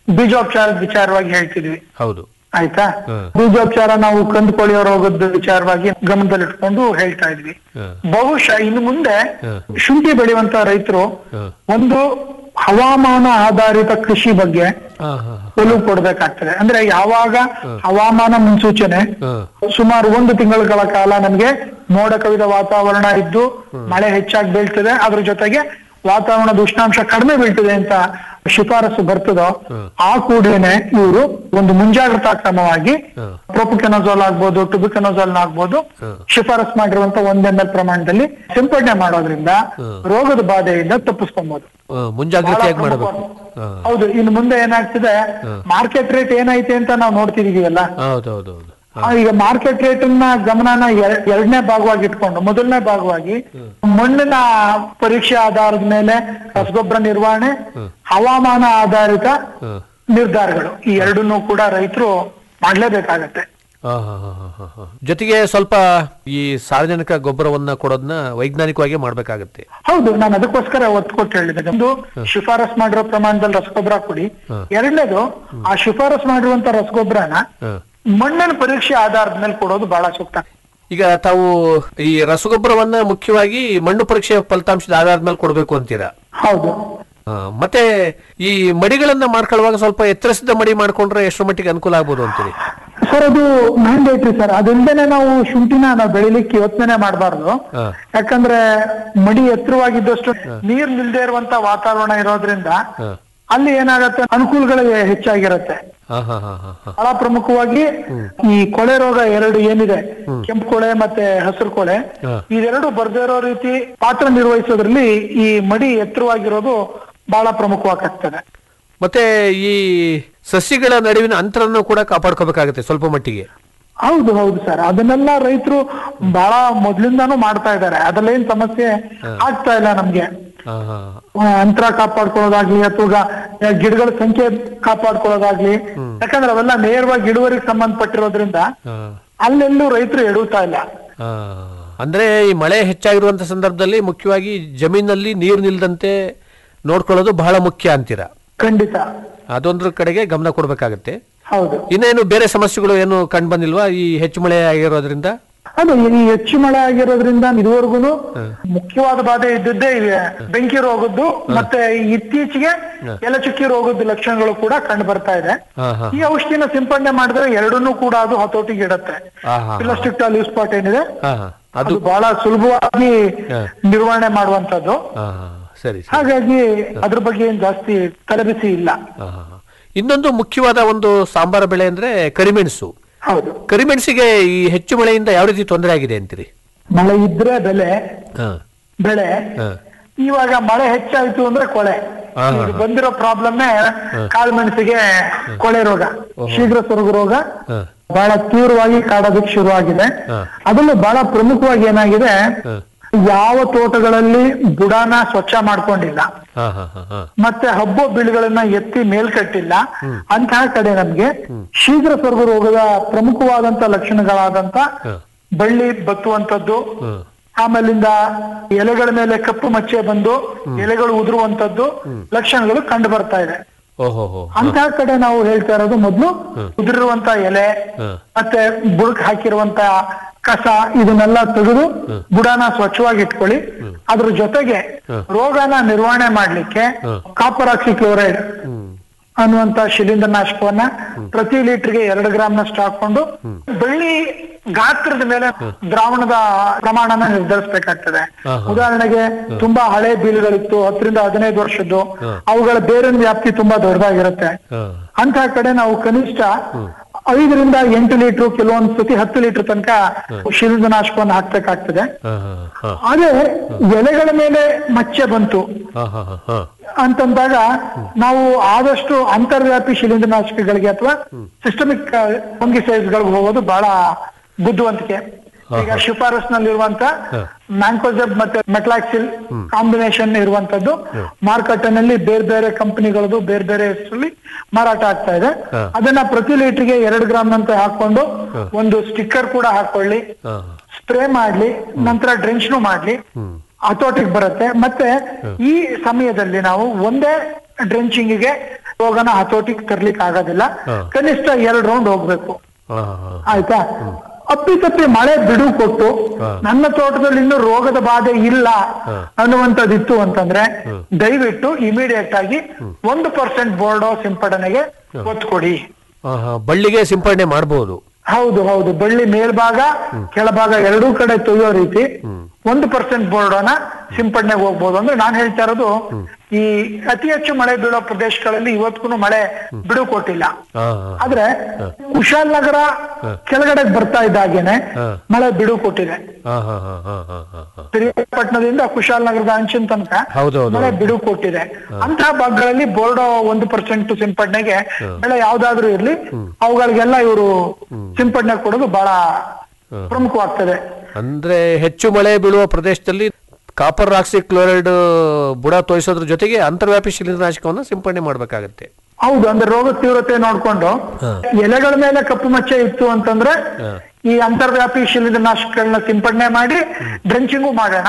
ಬೀಜೋಪಚಾರದ ವಿಚಾರವಾಗಿ ಹೇಳ್ತಿದ್ವಿ ಹೌದು ಆಯ್ತಾ ಹ್ಮ್. ಬೀಜೋಪಚಾರ ನಾವು ಕಂದುಕೊಳೆಯೋ ರೋಗದ ವಿಚಾರವಾಗಿ ಗಮನದಲ್ಲಿಟ್ಕೊಂಡು ಹೇಳ್ತಾ ಇದ್ವಿ ಹ್ಮ್. ಬಹುಶಃ ಇನ್ನು ಮುಂದೆ ಹ್ಮ್. ಶುಂಠಿ ಬೆಳೆಯುವಂತ ರೈತರು ಹ್ಮ್. ಒಂದು ಹವಾಮಾನ ಆಧಾರಿತ ಕೃಷಿ ಬಗ್ಗೆ ಹಾ ಹಾ ಒಲವು ಕೊಡ್ಬೇಕಾಗ್ತದೆ ಅಂದ್ರೆ ಯಾವಾಗ ಹವಾಮಾನ ಮುನ್ಸೂಚನೆ ಹ್ಮ್. ಸುಮಾರು ಒಂದು ತಿಂಗಳ ಕಾಲ ನಮ್ಗೆ ಮೋಡ ಕವಿದ ವಾತಾವರಣ ಇದ್ದು ಮಳೆ ಹೆಚ್ಚಾಗಿ ಬೀಳ್ತದೆ ಅದ್ರ ಜೊತೆಗೆ ವಾತಾವರಣದ ಉಷ್ಣಾಂಶ ಕಡಿಮೆ ಬೀಳ್ತದೆ ಅಂತ ಶಿಫಾರಸು ಬರ್ತದೋ ಆ ಕೂಡಲೇನೆ ಇವರು ಒಂದು ಮುಂಜಾಗ್ರತಾ ಕ್ರಮವಾಗಿ ಹ್ಮ್. ಪ್ರೊಪುಕೆನೋಜಾಲ್ ಆಗ್ಬೋದು ಟುಬಿಕೆನೋಜಾಲ್ ಆಗ್ಬೋದು ಹ್ಮ್. ಶಿಫಾರಸ್ ಮಾಡಿರುವಂತ ಒಂದ್ ಎಂ ಎಲ್ ಪ್ರಮಾಣದಲ್ಲಿ ಸಿಂಪಡಣೆ ಮಾಡೋದ್ರಿಂದ ಹ್ಮ್. ರೋಗದ ಬಾಧೆಯಿಂದ ತಪ್ಪಿಸ್ಕೊಬಹುದು ಆ, ಮುಂಜಾಗ್ರತೆಯಾಗಿ ಬಹಳ ಮಾಡಬೇಕು ಪ್ರಮುಖ- ಹಾ. ಹೌದು ಇನ್ನು ಮುಂದೆ ಏನಾಗ್ತಿದೆ ಮಾರ್ಕೆಟ್ ರೇಟ್ ಏನೈತೆ ಅಂತ ನಾವು ನೋಡ್ತಿದೀವಲ್ಲ ಹೌದು ಹೌದು ಹೌದು ಆ, ಈಗ ಮಾರ್ಕೆಟ್ ರೇಟ್ ನ ಗಮನನ ಎರ- ಎರಡನೇ ಭಾಗವಾಗಿ ಇಟ್ಕೊಂಡು ಮೊದಲನೇ ಭಾಗವಾಗಿ ಮಣ್ಣಿನ ಪರೀಕ್ಷೆ ಆಧಾರದ ಮೇಲೆ ರಸಗೊಬ್ಬರ ನಿರ್ವಹಣೆ ಹವಾಮಾನ ಆಧಾರಿತ ಹ್ಮ್. ನಿರ್ಧಾರಗಳು ಈ ಎರಡನ್ನೂ ಕೂಡ ರೈತರು ಮಾಡ್ಲೇಬೇಕಾಗತ್ತೆ ಆ, ಹಾ, ಹಾ, ಹಾ, ಹಾ, ಹಾ. ಜೊತೆಗೆ ಸ್ವಲ್ಪ ಈ ಸಾರ್ವಜನಿಕ ಗೊಬ್ಬರವನ್ನ ಕೊಡೋದನ್ನ ವೈಜ್ಞಾನಿಕವಾಗಿ ಮಾಡ್ಬೇಕಾಗತ್ತೆ ಹೌದು ನಾನು ಅದಕ್ಕೋಸ್ಕರ ಒತ್ತು ಕೊಟ್ಟು ಹೇಳಿದೆ ಒಂದು ಶಿಫಾರಸ್ ಮಾಡಿರೋ ಪ್ರಮಾಣದಲ್ಲಿ ರಸಗೊಬ್ಬರ ಕೊಡಿ ಎರಡನೇದು ಆ ಶಿಫಾರಸ್ ಮಾಡಿರುವಂತ ರಸಗೊಬ್ಬರನ ಹ. ಮಣ್ಣಿನ ಪರೀಕ್ಷೆ ಆಧಾರದ ಮೇಲೆ ಕೊಡೋದು ಬಹಳ ಸೂಕ್ತ ಈಗ ತಾವು ಈ ರಸಗೊಬ್ಬರವನ್ನ ಮುಖ್ಯವಾಗಿ ಮಣ್ಣು ಪರೀಕ್ಷೆ ಫಲಿತಾಂಶದ ಆಧಾರದ ಮೇಲೆ ಕೊಡಬೇಕು ಅಂತೀರಾ ಹೌದು ಆ, ಮತ್ತೆ ಈ ಮಡಿಗಳನ್ನ ಮಾಡ್ಕೊಳ್ಳುವಾಗ ಸ್ವಲ್ಪ ಎತ್ತರಿಸಿದ ಮಡಿ ಮಾಡ್ಕೊಂಡ್ರೆ ಎಷ್ಟರ ಮಟ್ಟಿಗೆ ಅನುಕೂಲ ಆಗ್ಬೋದು ಅಂತೀರಿ ಸರ್ ಅದು ಮ್ಯಾಂಡೇಟ್ರಿ ಸರ್ ಅದಲ್ದೇನೆ ನಾವು ಶುಂಠಿನ ನಾವು ಬೆಳಿಲಿಕ್ಕೆ ಯೋಚನೆ ಮಾಡಬಾರ್ದು ಹಾ. ಯಾಕಂದ್ರೆ ಮಡಿ ಎತ್ತರವಾಗಿದ್ದಷ್ಟು ನೀರ್ ನಿಲ್ದೇ ಇರುವಂತ ವಾತಾವರಣ ಇರೋದ್ರಿಂದ ಹ. ಅಲ್ಲಿ ಏನಾಗತ್ತೆ ಅನುಕೂಲಗಳು ಹೆಚ್ಚಾಗಿರತ್ತೆ ಹಾ ಹಾ ಹಾ ಹಾ ಹಾ ಬಹಳ ಪ್ರಮುಖವಾಗಿ ಈ ಕೊಳೆ ರೋಗ ಎರಡು ಏನಿದೆ ಕೆಂಪು ಕೊಳೆ ಮತ್ತೆ ಹಸಿರು ಕೊಳೆ ಹಾ. ಇದೆರಡು ಬರ್ದೇ ಇರೋ ರೀತಿ ಪಾತ್ರ ನಿರ್ವಹಿಸೋದ್ರಲ್ಲಿ ಈ ಮಡಿ ಎತ್ತರವಾಗಿರೋದು ಬಹಳ ಪ್ರಮುಖವಾಗ್ತದೆ ಮತ್ತೆ ಈ ಸಸ್ಯಗಳ ನಡುವಿನ ಅಂತರನ್ನು ಕೂಡ ಕಾಪಾಡ್ಕೋಬೇಕಾಗತ್ತೆ ಸ್ವಲ್ಪ ಮಟ್ಟಿಗೆ ಹೌದು ಹೌದು ಸರ್ ಅದನ್ನೆಲ್ಲ ರೈತರು ಬಹಳ ಮೊದ್ಲಿಂದಾನು ಮಾಡ್ತಾ ಇದ್ದಾರೆ ಅದ್ರಲ್ಲೇನ್ ಸಮಸ್ಯೆ ಆಗ್ತಾ ಇಲ್ಲ ನಮ್ಗೆ ಹಾ ಹಾ ಆ, ಅಂತರ ಕಾಪಾಡ್ಕೊಳ್ಳೋದಾಗ್ಲಿ ಅಥವಾ ಗಿಡಗಳ ಸಂಖ್ಯೆ ಕಾಪಾಡ್ಕೊಳ್ಳೋದಾಗ್ಲಿ ಯಾಕಂದ್ರೆ ಅವೆಲ್ಲ ನೇರವಾಗಿ ಇಳುವರಿಗೆ ಸಂಬಂಧಪಟ್ಟಿರೋದ್ರಿಂದ ಹಾ ಅಲ್ಲೆಲ್ಲೂ ರೈತರು ಎಡುತ್ತಾ ಇಲ್ಲ ಆ, ಅಂದ್ರೆ ಈ ಮಳೆ ಹೆಚ್ಚಾಗಿರುವಂತ ಸಂದರ್ಭದಲ್ಲಿ ಮುಖ್ಯವಾಗಿ ಜಮೀನಲ್ಲಿ ನೀರು ನಿಲ್ದಂತೆ ನೋಡ್ಕೊಳ್ಳೋದು ಬಹಳ ಮುಖ್ಯ ಅಂತೀರಾ ಖಂಡಿತ ಅದೊಂದ್ರ ಕಡೆಗೆ ಗಮನ ಕೊಡ್ಬೇಕಾಗತ್ತೆ ಹೌದು ಇನ್ನೇನು ಬೇರೆ ಸಮಸ್ಯೆಗಳು ಏನು ಕಂಡು ಬಂದಿಲ್ವಾ ಈ ಹೆಚ್ಚು ಮಳೆ ಆಗಿರೋದ್ರಿಂದ ಅದು ಈ ಹೆಚ್ಚು ಮಳೆ ಆಗಿರೋದ್ರಿಂದ ಇದುವರೆಗೂ ಮುಖ್ಯವಾದ ಬಾಧೆ ಇದ್ದದ್ದೇ ಇವೆ ಬೆಂಕಿ ರೋಗದ್ದು ಮತ್ತೆ ಇತ್ತೀಚೆಗೆ ಎಲೆಚುಕ್ಕಿ ರೋಗದ ಲಕ್ಷಣಗಳು ಕೂಡ ಕಂಡು ಬರ್ತಾ ಇದೆ ಹಾ ಹಾ ಈ ಔಷಧಿನ ಸಿಂಪಡಣೆ ಮಾಡಿದ್ರೆ ಎರಡನ್ನೂ ಕೂಡ ಅದು ಹತೋಟಿಗೆ ಇಡತ್ತೆ ಹಾ ಹಾ ಪ್ಲಾಸ್ಟಿಕ್ ಲೀವ್ ಸ್ಪಾಟ್ ಏನಿದೆ ಹಾ ಹಾ ಅದು ಅದು ಬಹಳ ಸುಲಭವಾಗಿ ಹಾ. ನಿರ್ವಹಣೆ ಮಾಡುವಂತದ್ದು ಹಾ ಹಾ ಸರಿ ಸರಿ ಹಾಗಾಗಿ ಅದ್ರ ಬಗ್ಗೆ ಏನ್ ಜಾಸ್ತಿ ತಲೆಬಿಸಿ ಇಲ್ಲ ಹಾ, ಹಾ, ಹಾ. ಇನ್ನೊಂದು ಮುಖ್ಯವಾದ ಒಂದು ಸಾಂಬಾರ ಬೆಳೆ ಅಂದ್ರೆ ಕರಿಮೆಣಸು ಹೌದು ಕರಿಮೆಣಸಿಗೆ ಈ ಹೆಚ್ಚು ಮಳೆಯಿಂದ ಯಾವ ರೀತಿ ತೊಂದರೆ ಆಗಿದೆ ಅಂತೀರಿ ಮಳೆ ಇದ್ರೆ ಬೆಲೆ ಹಾ ಬೆಳೆ ಹಾ ಇವಾಗ ಮಳೆ ಹೆಚ್ಚಾಯ್ತು ಅಂದ್ರೆ ಕೊಳೆ ಹಾ, ಹಾ, ಈಗ ಬಂದಿರೋ ಪ್ರಾಬ್ಲಮ್ಮೇ ಕಾಳುಮೆಣಸಿಗೆ ಕೊಳೆ ರೋಗ ಶೀಘ್ರ ಸೊರಗು ರೋಗ ಹಾ. ಬಹಳ ತೀವ್ರವಾಗಿ ಕಾಡೋದಕ್ಕೆ ಶುರು ಆಗಿದೆ ಹಾ. ಅದನ್ನು ಬಹಳ ಪ್ರಮುಖವಾಗಿ ಏನಾಗಿದೆ ಹಾ. ಯಾವ ತೋಟಗಳಲ್ಲಿ ಬುಡಾನ ಸ್ವಚ್ಛ ಮಾಡ್ಕೊಂಡಿಲ್ಲ ಹಾ ಹಾ ಹಾ ಹಾ ಮತ್ತೆ ಹಬ್ಬ ಬೀಳುಗಳನ್ನ ಎತ್ತಿ ಮೇಲ್ಕಟ್ಟಿಲ್ಲ ಅಂತಹ ಕಡೆ ನಮ್ಗೆ ಶೀಘ್ರ ಸೊರಗು ರೋಗದ ಪ್ರಮುಖವಾದಂತ ಲಕ್ಷಣಗಳಾದಂತ ಹಾ. ಬಳ್ಳಿ ಬತ್ತುವಂತದ್ದು ಹ್ಮ್. ಆಮೇಲಿಂದ ಎಲೆಗಳ ಮೇಲೆ ಕಪ್ಪು ಮಚ್ಚೆ ಬಂದು ಎಲೆಗಳು ಉದುರುವಂತದ್ದು ಲಕ್ಷಣಗಳು ಕಂಡು ಬರ್ತಾ ಇದೆ ಓಹೋ ಹೋ ಅಂತಹ ಕಡೆ ನಾವು ಹೇಳ್ತಾ ಇರೋದು ಮೊದ್ಲು ಉದುರಿರುವಂತ ಎಲೆ ಹ್ಮ್. ಮತ್ತೆ ಬುಡಕ್ ಹಾಕಿರುವಂತ ಕಸ ಇದನ್ನೆಲ್ಲ ತೆಗೆದು ಬುಡನ ಸ್ವಚ್ಛವಾಗಿ ಇಟ್ಕೊಳ್ಳಿ ಅದ್ರ ಜೊತೆಗೆ ರೋಗನ ನಿರ್ವಹಣೆ ಮಾಡ್ಲಿಕ್ಕೆ ಕಾಪರ್ ಆಕ್ಸಿ ಕ್ಲೋರೈಡ್ ಅನ್ನುವಂತ ಶಿಲೀಂಧ್ರನಾಶಕವನ್ನ ಪ್ರತಿ ಲೀಟರ್ಗೆ ಎರಡು ಗ್ರಾಮ್ನಷ್ಟು ಹಾಕೊಂಡು ಬೆಳ್ಳಿ ಗಾತ್ರದ ಮೇಲೆ ದ್ರಾವಣದ ಪ್ರಮಾಣನ ನಿರ್ಧರಿಸಬೇಕಾಗ್ತದೆ ಹಾ, ಹಾ. ಉದಾಹರಣೆಗೆ ತುಂಬಾ ಹಳೆ ಬೀಳುಗಳಿತ್ತು ಹತ್ತರಿಂದ ಹದಿನೈದು ವರ್ಷದ್ದು ಅವುಗಳ ಬೇರಿನ ವ್ಯಾಪ್ತಿ ತುಂಬಾ ದೊಡ್ಡದಾಗಿರುತ್ತೆ ಹಾ ಅಂತ ಕಡೆ ನಾವು ಕನಿಷ್ಠ ಐದರಿಂದ ಎಂಟು ಲೀಟರ್ ಕೆಲವೊಂದ್ ಸತಿ ಹತ್ತು ಲೀಟರ್ ತನಕ ಶಿಲೀಂಧ್ರನಾಶಕವನ್ನು ಹಾಕ್ಬೇಕಾಗ್ತದೆ ಹಾ ಹಾ ಹಾ ಅದೇ ಎಲೆಗಳ ಮೇಲೆ ಮಚ್ಚೆ ಬಂತು ಹಾ ಹಾ ಹಾ ಹಾ ಅಂತಂದಾಗ ನಾವು ಆದಷ್ಟು ಅಂತರ್ವ್ಯಾಪಿ ಶಿಲೀಂಧ್ರನಾಶಕಗಳಿಗೆ ಅಥವಾ ಸಿಸ್ಟಮಿಕ್ ಫಂಗಿಸೈಡ್ಗಳಿಗೆ ಹೋಗೋದು ಬಹಳ ಬುದ್ಧಿವಂತಿಕೆ ಈಗ ಶಿಫಾರಸ್ನಲ್ಲಿರುವಂತ ಮ್ಯಾಂಕೋಜೆಬ್ ಮತ್ತೆ ಮೆಟ್ಲಾಕ್ಸಿಲ್ ಕಾಂಬಿನೇಷನ್ ಇರುವಂತದ್ದು ಮಾರುಕಟ್ಟೆನಲ್ಲಿ ಬೇರೆ ಬೇರೆ ಕಂಪನಿಗಳದ್ದು ಬೇರೆ ಬೇರೆ ಹೆಸರಲ್ಲಿ ಮಾರಾಟ ಆಗ್ತಾ ಇದೆ ಹಾ. ಅದನ್ನ ಪ್ರತಿ ಲೀಟರ್ಗೆ ಎರಡು ಗ್ರಾಮ್ ಅಂತ ಹಾಕೊಂಡು ಒಂದು ಸ್ಟಿಕ್ಕರ್ ಕೂಡ ಹಾಕೊಳ್ಳಿ ಹಾ ಸ್ಪ್ರೇ ಮಾಡ್ಲಿ ನಂತರ ಡ್ರೆಂಚ್ನು ಮಾಡ್ಲಿ ಹತೋಟಿಗೆ ಬರುತ್ತೆ ಮತ್ತೆ ಈ ಸಮಯದಲ್ಲಿ ನಾವು ಒಂದೇ ಡ್ರೆಂಚಿಂಗಿಗೆ ರೋಗನ ಹತೋಟಿಗೆ ತರ್ಲಿಕ್ಕೆ ಆಗೋದಿಲ್ಲ ಹಾ. ಕನಿಷ್ಠ ಎರಡ್ ರೌಂಡ್ ಹೋಗ್ಬೇಕು ಹಾ, ಹಾ, ಆಯ್ತಾ ಅಪ್ಪಿತಪ್ಪಿ ಮಳೆ ಬಿಡು ಕೊಟ್ಟು ಹಾ. ನನ್ನ ತೋಟದಲ್ಲಿ ಇನ್ನೂ ರೋಗದ ಬಾಧೆ ಇಲ್ಲ ಹಾ. ಅನ್ನುವಂಥದ್ದಿತ್ತು ಅಂತಂದ್ರೆ ದಯವಿಟ್ಟು ಇಮಿಡಿಯೇಟ್ ಆಗಿ ಒಂದು ಪರ್ಸೆಂಟ್ ಬೋರ್ಡೋ ಸಿಂಪಡಣೆಗೆ ಒತ್ತು ಕೊಡಿ ಹಾ, ಹಾ. ಬಳ್ಳಿಗೆ ಸಿಂಪಡಣೆ ಮಾಡಬಹುದು ಹೌದು ಹೌದು ಬಳ್ಳಿ ಮೇಲ್ಭಾಗ ಕೆಳಭಾಗ ಎರಡೂ ಕಡೆ ತೊಯ್ಯೋ ರೀತಿ ಒಂದು ಪರ್ಸೆಂಟ್ ಬೋರ್ಡೋನ ಸಿಂಪಡಣೆಗೆ ಹೋಗ್ಬೋದು ಅಂದ್ರೆ ನಾನ್ ಹೇಳ್ತಾ ಇರೋದು ಈ ಅತಿ ಹೆಚ್ಚು ಮಳೆ ಬೀಳೋ ಪ್ರದೇಶಗಳಲ್ಲಿ ಇವತ್ತಿಗೂ ಮಳೆ ಬಿಡು ಕೊಟ್ಟಿಲ್ಲ ಆದ್ರೆ ಕುಶಾಲನಗರ ಕೆಳಗಡೆ ಬರ್ತಾ ಇದ್ದಾಗೇನೆ ಹಾ. ಮಳೆ ಬಿಡು ಕೊಟ್ಟಿದೆ ಶ್ರೀಪಟ್ಟಣದಿಂದ ಕುಶಾಲನಗರದ ಅಂಚಿನ ತನಕ ಹೌದೌದು. ಮಳೆ ಬಿಡು ಕೊಟ್ಟಿದೆ ಅಂತಹ ಭಾಗಗಳಲ್ಲಿ ಬೋರ್ಡೋ ಒಂದು ಪರ್ಸೆಂಟ್ ಸಿಂಪಡಣೆಗೆ ಬೆಳೆ ಯಾವ್ದಾದ್ರೂ ಇರ್ಲಿ ಅವುಗಳಿಗೆಲ್ಲ ಇವರು ಸಿಂಪಡಣೆ ಕೊಡೋದು ಬಹಳ ಪ್ರಮುಖವಾಗ್ತದೆ ಅಂದ್ರೆ ಹೆಚ್ಚು ಮಳೆ ಬೀಳುವ ಪ್ರದೇಶದಲ್ಲಿ ಕಾಪರ್ ಆಕ್ಸಿ ಕ್ಲೋರೈಡ್ ಬುಡ ತೋರಿಸೋದ್ರ ಜೊತೆಗೆ ಅಂತರ್ವ್ಯಾಪಿ ಶಿಲೀಂಧ್ರನಾಶಕವನ್ನ ಸಿಂಪಡಣೆ ಮಾಡ್ಬೇಕಾಗತ್ತೆ ಹೌದು ಅಂದ್ರೆ ರೋಗ ತೀವ್ರತೆ ನೋಡ್ಕೊಂಡು ಎಲೆಗಳ ಮೇಲೆ ಕಪ್ಪು ಮಚ್ಚೆ ಇತ್ತು ಅಂತಂದ್ರೆ ಈ ಅಂತರ್ವ್ಯಾಪಿ ಶಿಲೀಂಧ್ರನಾಶಕಗಳನ್ನ ಸಿಂಪಡಣೆ ಮಾಡಿ ಡ್ರೆಂಚಿಂಗು ಮಾಡೋಣ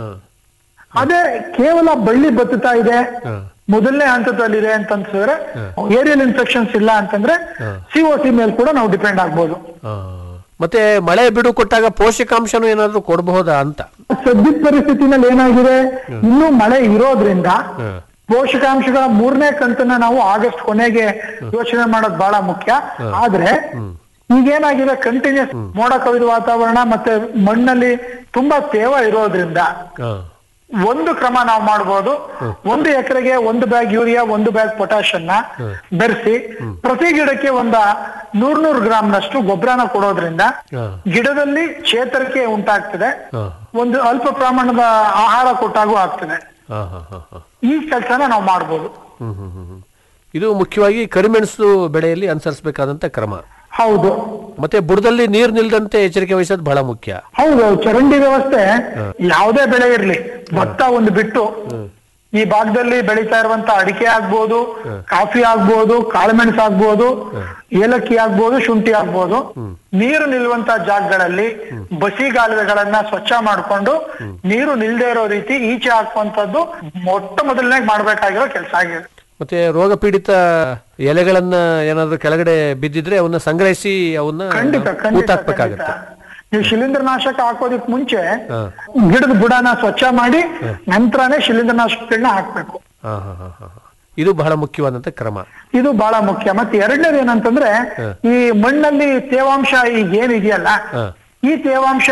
ಅದೇ ಕೇವಲ ಬಳ್ಳಿ ಬತ್ತುತ್ತಾ ಇದೆ ಮೊದಲನೇ ಹಂತದಲ್ಲಿದೆ ಅಂತ ಅನ್ಸಿದ್ರೆ ಏರಿಯಲ್ ಇನ್ಫೆಕ್ಷನ್ಸ್ ಇಲ್ಲ ಅಂತಂದ್ರೆ ಸಿಒಸಿ ಮೇಲೆ ಕೂಡ ನಾವು ಡಿಪೆಂಡ್ ಆಗ್ಬೋದು ಆ, ಮತ್ತೆ ಮಳೆ ಬಿಡು ಕೊಟ್ಟಾಗ ಪೋಷಕಾಂಶನೂ ಏನಾದ್ರೂ ಕೊಡಬಹುದಾ ಅಂತ ಸದ್ಯದ ಪರಿಸ್ಥಿತಿನಲ್ಲಿ ಏನಾಗಿದೆ ಇನ್ನೂ ಮಳೆ ಇರೋದ್ರಿಂದ ಹ. ಪೋಷಕಾಂಶಗಳ ಮೂರನೇ ಕಂತನ್ನ ನಾವು ಆಗಸ್ಟ್ ಕೊನೆಗೆ ಯೋಚನೆ ಮಾಡೋದು ಬಹಳ ಮುಖ್ಯ ಆದ್ರೆ ಈಗೇನಾಗಿದೆ ಕಂಟಿನ್ಯೂಸ್ ಮೋಡ ಕವಿದ ವಾತಾವರಣ ಮತ್ತೆ ಮಣ್ಣಲ್ಲಿ ತುಂಬಾ ತೇವ ಇರೋದ್ರಿಂದ ಆ, ಒಂದು ಕ್ರಮ ನಾವು ಮಾಡಬಹುದು ಒಂದು ಎಕರೆಗೆ ಒಂದು ಬ್ಯಾಗ್ ಯೂರಿಯಾ ಒಂದು ಬ್ಯಾಗ್ ಪೊಟ್ಯಾಶ್ ಅನ್ನ ಬೆರೆಸಿ ಪ್ರತಿ ಗಿಡಕ್ಕೆ ಒಂದ ನೂರ್ ನೂರ್ ಗ್ರಾಮ್ನಷ್ಟು ಗೊಬ್ಬರನ ಕೊಡೋದ್ರಿಂದ ಹಾ. ಗಿಡದಲ್ಲಿ ಚೇತರಿಕೆ ಉಂಟಾಗ್ತದೆ ಹಾ. ಒಂದು ಅಲ್ಪ ಪ್ರಮಾಣದ ಆಹಾರ ಕೊಟ್ಟಾಗೂ ಆಗ್ತದೆ ಆ, ಹಾ, ಹಾ, ಹಾ. ಈ ಕೆಲಸನ ನಾವು ಮಾಡ್ಬೋದು ಹ್ಮ್, ಹ್ಮ್, ಹ್ಮ್, ಹ್ಮ್. ಇದು ಮುಖ್ಯವಾಗಿ ಕರಿಮೆಣಸು ಬೆಳೆಯಲ್ಲಿ ಅನುಸರಿಸಬೇಕಾದಂತ ಕ್ರಮ ಹೌದು ಮತ್ತೆ ಬುಡದಲ್ಲಿ ನೀರು ನಿಲ್ದಂತೆ ಎಚ್ಚರಿಕೆ ವಹಿಸೋದು ಬಹಳ ಮುಖ್ಯ ಹೌದು ಚರಂಡಿ ವ್ಯವಸ್ಥೆ ಯಾವುದೇ ಬೆಳೆ ಇರ್ಲಿ ಭತ್ತ ಒಂದು ಬಿಟ್ಟು ಈ ಭಾಗದಲ್ಲಿ ಬೆಳೀತಾ ಇರುವಂತ ಅಡಿಕೆ ಆಗ್ಬೋದು ಕಾಫಿ ಆಗ್ಬೋದು ಕಾಳುಮೆಣಸು ಆಗ್ಬೋದು ಏಲಕ್ಕಿ ಆಗ್ಬೋದು ಶುಂಠಿ ಆಗ್ಬೋದು ನೀರು ನಿಲ್ಲುವಂತ ಜಾಗಗಳಲ್ಲಿ ಬಸಿಗಾಲುವೆಗಳನ್ನ ಸ್ವಚ್ಛ ಮಾಡ್ಕೊಂಡು ನೀರು ನಿಲ್ದೇ ಇರೋ ರೀತಿ ಈಚೆ ಹಾಕುವಂತದ್ದು ಮೊಟ್ಟ ಮೊದಲನೇ ಮಾಡ್ಬೇಕಾಗಿರೋ ಕೆಲಸ ಆಗಿದೆ ಮತ್ತೆ ರೋಗ ಪೀಡಿತ ಎಲೆಗಳನ್ನ ಏನಾದ್ರೂ ಕೆಳಗಡೆ ಬಿದ್ದಿದ್ರೆ ಅವನ್ನ ಸಂಗ್ರಹಿಸಿ ಅವನ್ನ ಖಂಡಿತ ಖಂಡಿತ ಊತಾಕ್ಬೇಕಾಗತ್ತೆ ಖಂಡಿತ. ನೀವು ಶಿಲೀಂಧ್ರನಾಶಕ ಹಾಕೋದಿಕ್ ಮುಂಚೆ ಹಾ. ಗಿಡದ ಬುಡನ ಸ್ವಚ್ಛ ಮಾಡಿ ನಂತರನೇ ಶಿಲೀಂಧ್ರನಾಶಕಗಳನ್ನ ಹಾಕ್ಬೇಕು ಹಾ, ಹಾ, ಹಾ, ಹಾ, ಹಾ. ಇದು ಬಹಳ ಮುಖ್ಯವಾದಂತ ಕ್ರಮ ಇದು ಬಹಳ ಮುಖ್ಯ ಮತ್ತೆ ಎರಡನೇದು ಏನಂತಂದ್ರೆ ಈ ಮಣ್ಣಲ್ಲಿ ತೇವಾಂಶ ಈಗ ಏನಿದೆಯಲ್ಲ ಹಾ. ಈ ತೇವಾಂಶ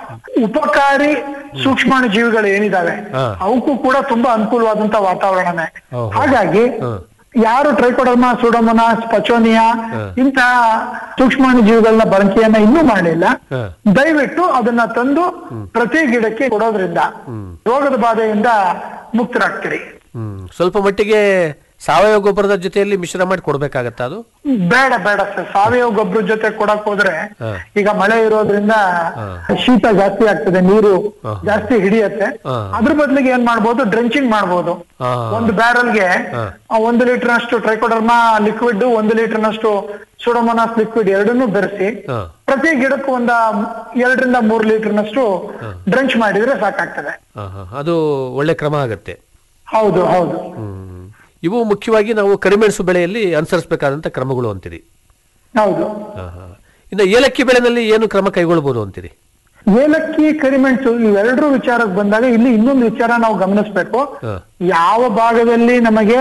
ಉಪಕಾರಿ ಸೂಕ್ಷ್ಮಾಣು ಜೀವಿಗಳು ಏನಿದಾವೆ ಹಾ. ಅವಕ್ಕೂ ಕೂಡ ತುಂಬಾ ಅನುಕೂಲವಾದಂತ ವಾತಾವರಣನೇ ಓಹೋ. ಹಾಗಾಗಿ ಹಾ. ಯಾರು ಟ್ರೈಕೋಡರ್ಮಾ ಸುಡೋಮೊನಾಸ್ ಪಚೋನಿಯಾ ಇಂತಹ ಸೂಕ್ಷ್ಮಾಣು ಜೀವಿಗಳನ್ನ ಬಳಕೆಯನ್ನ ಇನ್ನೂ ಮಾಡಿಲ್ಲ ಹಾ. ದಯವಿಟ್ಟು ಅದನ್ನ ತಂದು ಪ್ರತಿ ಗಿಡಕ್ಕೆ ಕೊಡೋದ್ರಿಂದ ರೋಗದ ಬಾಧೆಯಿಂದ ಮುಕ್ತರಾಗ್ತೀರಿ ಹ್ಮ್ ಸ್ವಲ್ಪ ಮಟ್ಟಿಗೆ ಸಾವಯವ ಗೊಬ್ಬರದ ಜೊತೆಯಲ್ಲಿ ಮಿಶ್ರ ಮಾಡಿ ಕೊಡ್ಬೇಕಾಗತ್ತ ಅದು ಬೇಡ ಬೇಡ ಸರ್ ಸಾವಯವ ಗೊಬ್ಬರ ಜೊತೆ ಕೊಡಕ್ ಹೋದ್ರೆ ಹಾ. ಈಗ ಮಳೆ ಇರೋದ್ರಿಂದ ಶೀತ ಜಾಸ್ತಿ ಆಗ್ತದೆ ನೀರು ಹಾ. ಜಾಸ್ತಿ ಹಿಡಿಯತ್ತೆ ಹಾ. ಅದ್ರ ಬದಲಿಗೆ ಏನ್ ಮಾಡ್ಬೋದು ಡ್ರೆಂಚಿಂಗ್ ಮಾಡ್ಬೋದು ಹಾ. ಒಂದು ಬ್ಯಾರಲ್ಗೆ ಹಾ. ಒಂದು ಲೀಟರ್ ನಷ್ಟು ಟ್ರೈಕೋಡರ್ಮಾ ಲಿಕ್ವಿಡ್ ಒಂದು ಲೀಟರ್ ನಷ್ಟು ಸುಡೋಮೋನಾಸ್ ಲಿಕ್ವಿಡ್ ಎರಡನ್ನೂ ಬೆರೆಸಿ ಹಾ. ಪ್ರತಿ ಗಿಡಕ್ಕೂ ಒಂದ ಎರಡರಿಂದ ಮೂರು ಲೀಟರ್ ನಷ್ಟು ಡ್ರೆಂಚ್ ಮಾಡಿದ್ರೆ ಸಾಕಾಗ್ತದೆ ಹಾ, ಹಾ. ಅದು ಒಳ್ಳೆ ಕ್ರಮ ಆಗತ್ತೆ ಹೌದು ಹೌದು ಹ್ಮ್ ಇವು ಮುಖ್ಯವಾಗಿ ನಾವು ಕರಿಮೆಣಸು ಬೆಳೆಯಲ್ಲಿ ಅನುಸರಿಸಬೇಕಾದಂತ ಕ್ರಮಗಳು ಅಂತೀರಿ ಹೌದು ಹಾ, ಹಾ. ಇನ್ನು ಏಲಕ್ಕಿ ಬೆಳೆನಲ್ಲಿ ಏನು ಕ್ರಮ ಕೈಗೊಳ್ಬಹುದು ಅಂತೀರಿ ಏಲಕ್ಕಿ ಕರಿಮೆಣಸು ಇವೆರಡರ ವಿಚಾರಕ್ಕೆ ಬಂದಾಗ ಇಲ್ಲಿ ಇನ್ನೊಂದು ವಿಚಾರ ನಾವು ಗಮನಿಸ್ಬೇಕು ಹಾ. ಯಾವ ಭಾಗದಲ್ಲಿ ನಮಗೆ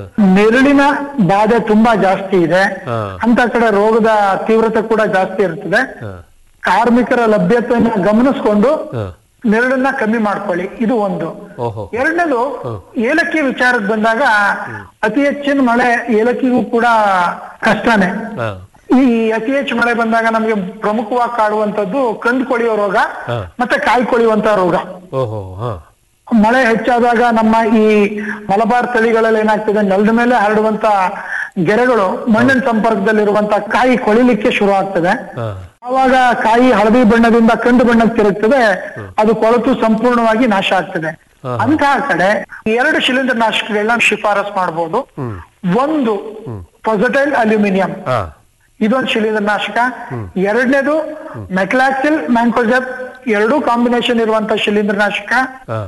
ನೆರಳಿನ ಬಾಧೆ ತುಂಬಾ ಜಾಸ್ತಿ ಇದೆ ಹಾ. ಅಂತ ಕಡೆ ರೋಗದ ತೀವ್ರತೆ ಕೂಡ ಜಾಸ್ತಿ ಇರ್ತದೆ ಹಾ. ಕಾರ್ಮಿಕರ ಲಭ್ಯತೆಯನ್ನ ಗಮನಿಸ್ಕೊಂಡು ಹಾ. ನೆರಳನ್ನ ಕಮ್ಮಿ ಮಾಡ್ಕೊಳ್ಳಿ ಇದು ಒಂದು ಓಹೋ ಎರಡನೇದು ಏಲಕ್ಕಿ ವಿಚಾರಕ್ಕೆ ಬಂದಾಗ ಅತಿ ಹೆಚ್ಚಿನ ಮಳೆ ಏಲಕ್ಕಿಗೂ ಕೂಡ ಕಷ್ಟನೇ ಹಾ. ಈ ಅತಿ ಹೆಚ್ಚು ಮಳೆ ಬಂದಾಗ ನಮ್ಗೆ ಪ್ರಮುಖವಾಗಿ ಕಾಡುವಂತದ್ದು ಕಂದು ಕೊಳೆಯೋ ರೋಗ ಹಾ. ಮತ್ತೆ ಕಾಯಿ ಕೊಳೆಯುವಂತ ರೋಗ ಓಹೋ ಹಾ ಮಳೆ ಹೆಚ್ಚಾದಾಗ ನಮ್ಮ ಈ ಮಲಬಾರ್ ತಳಿಗಳಲ್ಲಿ ಏನಾಗ್ತದೆ ನೆಲದ ಮೇಲೆ ಹರಡುವಂತ ಗೆರೆಗಳು ಮಣ್ಣಿನ ಸಂಪರ್ಕದಲ್ಲಿರುವಂತ ಕಾಯಿ ಕೊಳಿಲಿಕ್ಕೆ ಶುರು ಆಗ್ತದೆ ಹಾ. ಆವಾಗ ಕಾಯಿ ಹಳದಿ ಬಣ್ಣದಿಂದ ಕಂದು ಬಣ್ಣಕ್ಕೆ ತಿರುಗ್ತದೆ ಅದು ಕೊಳತು ಸಂಪೂರ್ಣವಾಗಿ ನಾಶ ಆಗ್ತದೆ ಹಾ. ಅಂತಹ ಕಡೆ ಎರಡು ಶಿಲೀಂಧ್ರ ನಾಶಕಗಳನ್ನ ಶಿಫಾರಸ್ ಮಾಡಬಹುದು ಒಂದು ಪೊಸಟೈಲ್ ಅಲ್ಯೂಮಿನಿಯಂ ಹಾ ಇದೊಂದು ಶಿಲೀಂಧ್ರ ನಾಶಕ ಎರಡನೇದು ಮೆಕ್ಲಾಕ್ಸಿಲ್ ಮ್ಯಾಂಕೋಜೆಪ್ ಎರಡೂ ಕಾಂಬಿನೇಷನ್ ಇರುವಂತ ಶಿಲೀಂಧ್ರ ನಾಶಕ ಹಾ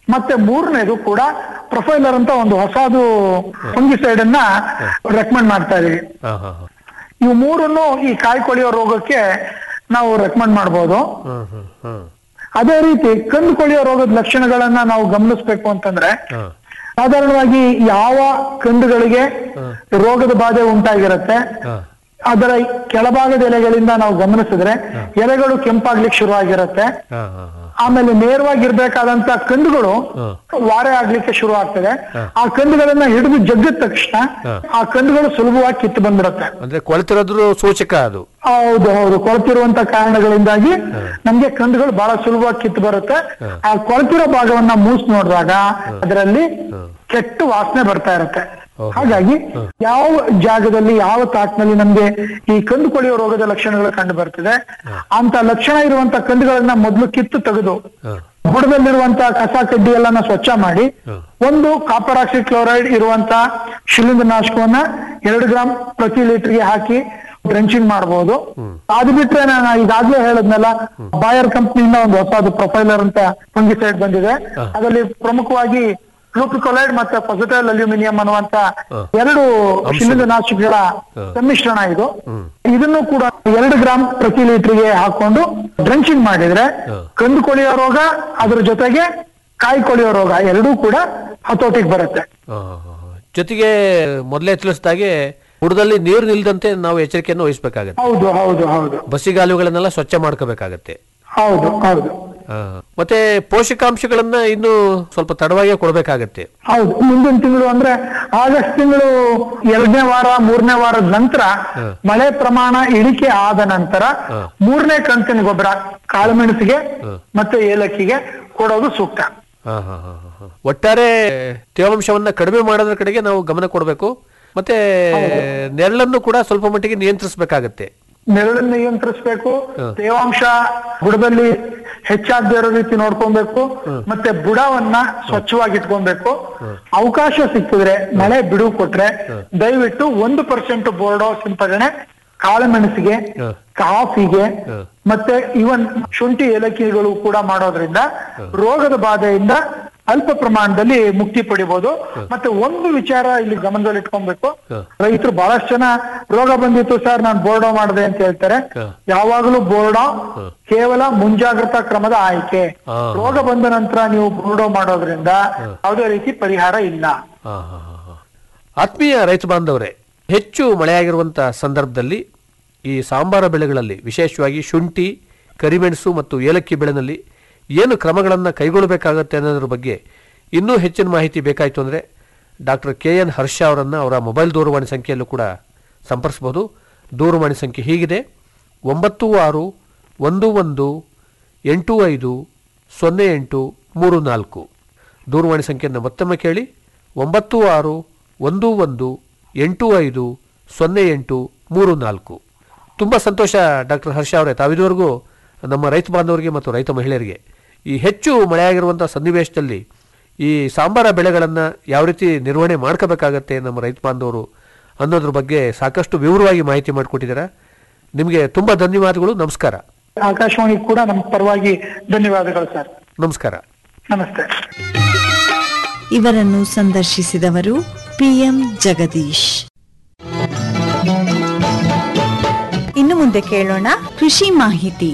ಮತ್ತೆ ಮೂರನೇದು ಕೂಡ ಪ್ರೊಫೈಲರ್ ಅಂತ ಒಂದು ಹೊಸದು ಫಂಗಿಸೈಡ್ ಅನ್ನ ರೆಕಮೆಂಡ್ ಮಾಡ್ತಾ ಇದೀವಿ ಹಾ ಹಾ ಹಾ ಇವು ಮೂರನ್ನು ಈ ಕಾಯಿ ಕೊಳೆಯೋ ರೋಗಕ್ಕೆ ನಾವು ರೆಕಮೆಂಡ್ ಮಾಡ್ಬೋದು ಹ್ಮ್ ಹ್ಮ್ ಹ್ಮ್ ಅದೇ ರೀತಿ ಕಂದು ಕೊಳೆಯೋ ರೋಗದ ಲಕ್ಷಣಗಳನ್ನ ನಾವು ಗಮನಿಸ್ಬೇಕು ಅಂತಂದ್ರೆ ಹಾ ಸಾಧಾರಣವಾಗಿ ಯಾವ ಕಂದುಗಳಿಗೆ ರೋಗದ ಬಾಧೆ ಉಂಟಾಗಿರುತ್ತೆ ಹಾ ಅದರ ಕೆಳಭಾಗದ ಎಲೆಗಳಿಂದ ನಾವು ಗಮನಿಸಿದ್ರೆ ಎಲೆಗಳು ಕೆಂಪಾಗ್ಲಿಕ್ಕೆ ಶುರು ಆಗಿರುತ್ತೆ ಹಾ ಹಾ ಹಾ ಆಮೇಲೆ ನೇರವಾಗಿರ್ಬೇಕಾದಂತ ಕಂದುಗಳು ವಾರೆ ಆಗ್ಲಿಕ್ಕೆ ಶುರು ಆಗ್ತದೆ ಆ ಕಂದುಗಳನ್ನ ಹಿಡಿದು ಜಗ್ಗಿದ ತಕ್ಷಣ ಆ ಕಂದುಗಳು ಸುಲಭವಾಗಿ ಕಿತ್ತು ಬಂದ್ಬಿಡುತ್ತೆ ಅಂದ್ರೆ ಕೊಳೆತಿರೋದ್ರ ಸೂಚಕ ಅದು ಹೌದು ಹೌದು ಕೊಳ್ತಿರುವಂತ ಕಾರಣಗಳಿಂದಾಗಿ ನಮ್ಗೆ ಕಂದುಗಳು ಬಹಳ ಸುಲಭವಾಗಿ ಕಿತ್ತು ಬರುತ್ತೆ ಆ ಕೊಳ್ತಿರೋ ಭಾಗವನ್ನ ಮೂಸ್ ನೋಡಿದಾಗ ಅದರಲ್ಲಿ ಕೆಟ್ಟ ವಾಸನೆ ಬರ್ತಾ ಇರುತ್ತೆ ಹಾಗಾಗಿ ಯಾವ ಜಾಗದಲ್ಲಿ ಯಾವ ತಾಟ್ನಲ್ಲಿ ನಮ್ಗೆ ಈ ಕಂದು ಕೊಳೆಯೋ ರೋಗದ ಲಕ್ಷಣಗಳು ಕಂಡು ಬರ್ತಿದೆ ಅಂತ ಲಕ್ಷಣ ಇರುವಂತ ಕಂದುಗಳನ್ನ ಮೊದಲು ಕಿತ್ತು ತೆಗೆದು ಬುಡದಲ್ಲಿರುವಂತ ಕಸ ಕಡ್ಡಿ ಎಲ್ಲಾನ ಸ್ವಚ್ಛ ಮಾಡಿ ಒಂದು ಕಾಪರ್ ಆಕ್ಸಿ ಕ್ಲೋರೈಡ್ ಇರುವಂತ ಶಿಲಿಂದ ನಾಶಕವನ್ನ ಎರಡು ಗ್ರಾಮ್ ಪ್ರತಿ ಲೀಟರ್ಗೆ ಹಾಕಿ ಡ್ರೆಂಚಿಂಗ್ ಮಾಡಬಹುದು ಅದು ಬಿಟ್ರೆ ನಾನು ಈಗಾಗ್ಲೇ ಹೇಳದ್ನಲ್ಲ ಬಾಯರ್ ಕಂಪ್ನಿಯಿಂದ ಒಂದು ಹೊಸದು ಪ್ರೊಫೈಲರ್ ಅಂತ ಫಂಗಿಸೈಡ್ ಬಂದಿದೆ ಅದರಲ್ಲಿ ಪ್ರಮುಖವಾಗಿ ಲೂಪಿಕೊಲೈಡ್ ಮತ್ತೆ ಪೊಸಿಟೈಲ್ ಅಲ್ಯೂಮಿನಿಯಂ ಅನ್ನುವಂತ ಎರಡು ಶಿಲಿಂದ ನಾಶಕಗಳ ಸಮ್ಮಿಶ್ರಣ ಇದು ಇದನ್ನು ಕೂಡ ಎರಡು ಗ್ರಾಮ್ ಪ್ರತಿ ಲೀಟರ್ಗೆ ಹಾಕೊಂಡು ಡ್ರೆಂಚಿಂಗ್ ಮಾಡಿದ್ರೆ ಕಂದು ಕೊಳೆಯೋ ರೋಗ ಅದ್ರ ಜೊತೆಗೆ ಕಾಯಿ ಕೊಳೆಯೋ ರೋಗ ಎರಡೂ ಕೂಡ ಹತೋಟಿಗೆ ಬರುತ್ತೆ ಆ, ಜೊತೆಗೆ ಮೊದಲೇ ತಿಳಿಸಿದಾಗೆ ಬುಡದಲ್ಲಿ ನೀರು ನಿಲ್ದಂತೆ ನಾವು ಎಚ್ಚರಿಕೆಯನ್ನು ವಹಿಸಬೇಕಾಗತ್ತೆ ಹೌದು ಹೌದು ಹೌದು ಬಸಿಗಾಲುಗಳನ್ನೆಲ್ಲ ಸ್ವಚ್ಛ ಮಾಡ್ಕೋಬೇಕಾಗತ್ತೆ ಹೌದು ಹೌದು ಆ, ಮತ್ತೆ ಪೋಷಕಾಂಶಗಳನ್ನ ಇನ್ನು ಸ್ವಲ್ಪ ತಡವಾಗಿ ಕೊಡಬೇಕಾಗತ್ತೆ ಹೌದು ಮುಂದಿನ ತಿಂಗಳು ಅಂದ್ರೆ ಆಗಸ್ಟ್ ತಿಂಗಳು ಎರಡನೇ ವಾರ ಮೂರನೇ ವಾರದ ನಂತರ ಮಳೆ ಪ್ರಮಾಣ ಇಳಿಕೆ ಆದ ನಂತರ ಮೂರನೇ ಕಂತಿನ ಗೊಬ್ಬರ ಕಾಳುಮೆಣಸಿಗೆ ಮತ್ತೆ ಏಲಕ್ಕಿಗೆ ಕೊಡೋದು ಸೂಕ್ತ ಹಾ, ಹಾ, ಹಾ, ಹಾ, ಹಾ. ಒಟ್ಟಾರೆ ತೇವಾಂಶವನ್ನ ಕಡಿಮೆ ಮಾಡೋದ್ರ ಕಡೆಗೆ ನಾವು ಗಮನ ಕೊಡಬೇಕು ಮತ್ತೆ ನೆರಳನ್ನು ಕೂಡ ಸ್ವಲ್ಪ ಮಟ್ಟಿಗೆ ನಿಯಂತ್ರಿಸಬೇಕಾಗತ್ತೆ ನೆರಳನ್ನು ನಿಯಂತ್ರಿಸಬೇಕು ತೇವಾಂಶ ಬುಡದಲ್ಲಿ ಹೆಚ್ಚಾಗದೇ ಇರೋ ರೀತಿ ನೋಡ್ಕೊಬೇಕು ಮತ್ತೆ ಬುಡವನ್ನ ಸ್ವಚ್ಛವಾಗಿ ಇಟ್ಕೊಬೇಕು ಅವಕಾಶ ಸಿಕ್ಕಿದ್ರೆ ಮಳೆ ಬಿಡುವು ಕೊಟ್ರೆ ದಯವಿಟ್ಟು ಒಂದು ಪರ್ಸೆಂಟ್ ಬೋರ್ಡೋ ಸಿಂಪಡಣೆ ಕಾಳುಮೆಣಸಿಗೆ ಕಾಫಿಗೆ ಮತ್ತೆ ಇವನ್ ಶುಂಠಿ ಏಲಕ್ಕಿಗಳು ಕೂಡ ಮಾಡೋದ್ರಿಂದ ರೋಗದ ಬಾಧೆಯಿಂದ ಅಲ್ಪ ಪ್ರಮಾಣದಲ್ಲಿ ಮುಕ್ತಿ ಪಡಿಬಹುದು ಮತ್ತೆ ಒಂದು ವಿಚಾರ ಇಲ್ಲಿ ಗಮನದಲ್ಲಿ ಇಟ್ಕೊಬೇಕು ರೈತರು ಬಹಳಷ್ಟು ಜನ ರೋಗ ಬಂದಿತ್ತು ಸರ್ ನಾನು ಬೋರ್ಡೋ ಮಾಡಿದೆ ಅಂತ ಹೇಳ್ತಾರೆ ಯಾವಾಗಲೂ ಬೋರ್ಡೋ ಕೇವಲ ಮುಂಜಾಗ್ರತಾ ಕ್ರಮದ ಆಯ್ಕೆ ರೋಗ ಬಂದ ನಂತರ ನೀವು ಬೋರ್ಡೋ ಮಾಡೋದ್ರಿಂದ ಯಾವುದೇ ರೀತಿ ಪರಿಹಾರ ಇಲ್ಲ ಆ, ಹಾ, ಹಾ, ಹಾ. ಆತ್ಮೀಯ ರೈತ ಬಾಂಧವರೇ ಹೆಚ್ಚು ಮಳೆಯಾಗಿರುವಂಥ ಸಂದರ್ಭದಲ್ಲಿ ಈ ಸಾಂಬಾರ ಬೆಳೆಗಳಲ್ಲಿ ವಿಶೇಷವಾಗಿ ಶುಂಠಿ ಕರಿಮೆಣಸು ಮತ್ತು ಏಲಕ್ಕಿ ಬೆಳೆನಲ್ಲಿ ಏನು ಕ್ರಮಗಳನ್ನು ಕೈಗೊಳ್ಳಬೇಕಾಗತ್ತೆ ಅನ್ನೋದ್ರ ಬಗ್ಗೆ ಇನ್ನೂ ಹೆಚ್ಚಿನ ಮಾಹಿತಿ ಬೇಕಾಯಿತು ಅಂದರೆ ಡಾಕ್ಟರ್ ಕೆ ಎನ್ ಹರ್ಷ ಅವರನ್ನು ಅವರ ಮೊಬೈಲ್ ದೂರವಾಣಿ ಸಂಖ್ಯೆಯಲ್ಲೂ ಕೂಡ ಸಂಪರ್ಸ್ಬೋದು ದೂರವಾಣಿ ಸಂಖ್ಯೆ ಹೀಗಿದೆ ಒಂಬತ್ತು ಆರು ಒಂದು ಒಂದು ಎಂಟು ಐದು ಸೊನ್ನೆ ಎಂಟು ಮೂರು ನಾಲ್ಕು ದೂರವಾಣಿ ಸಂಖ್ಯೆಯನ್ನು ಮತ್ತೊಮ್ಮೆ ಕೇಳಿ ಒಂಬತ್ತು ಆರು ಒಂದು ಒಂದು ಎಂಟು ಐದು ಸೊನ್ನೆ ಎಂಟು ಮೂರು ನಾಲ್ಕು ತುಂಬ ಸಂತೋಷ ಡಾಕ್ಟರ್ ಹರ್ಷ ಅವರೇ ತಾವಿದುವರೆಗೂ ನಮ್ಮ ರೈತ ಬಾಂಧವರಿಗೆ ಮತ್ತು ರೈತ ಮಹಿಳೆಯರಿಗೆ ಈ ಹೆಚ್ಚು ಮಳೆಯಾಗಿರುವಂಥ ಸನ್ನಿವೇಶದಲ್ಲಿ ಈ ಸಾಂಬಾರ ಬೆಳೆಗಳನ್ನು ಯಾವ ರೀತಿ ನಿರ್ವಹಣೆ ಮಾಡ್ಕೋಬೇಕಾಗತ್ತೆ ನಮ್ಮ ರೈತ ಬಾಂಧವರು ಅನ್ನೋದ್ರ ಬಗ್ಗೆ ಸಾಕಷ್ಟು ವಿವರವಾಗಿ ಮಾಹಿತಿ ಮಾಡಿಕೊಟ್ಟಿದ್ದೀರಾ ನಿಮಗೆ ತುಂಬ ಧನ್ಯವಾದಗಳು ನಮಸ್ಕಾರ ಆಕಾಶವಾಣಿ ಕೂಡ ನಮ್ಮ ಪರವಾಗಿ ಧನ್ಯವಾದಗಳು ಸರ್ ನಮಸ್ಕಾರ ನಮಸ್ತೆ ಇವರನ್ನು ಸಂದರ್ಶಿಸಿದವರು ಪಿಎಂ ಜಗದೀಶ್ ಇನ್ನು ಮುಂದೆ ಕೇಳೋಣ ಕೃಷಿ ಮಾಹಿತಿ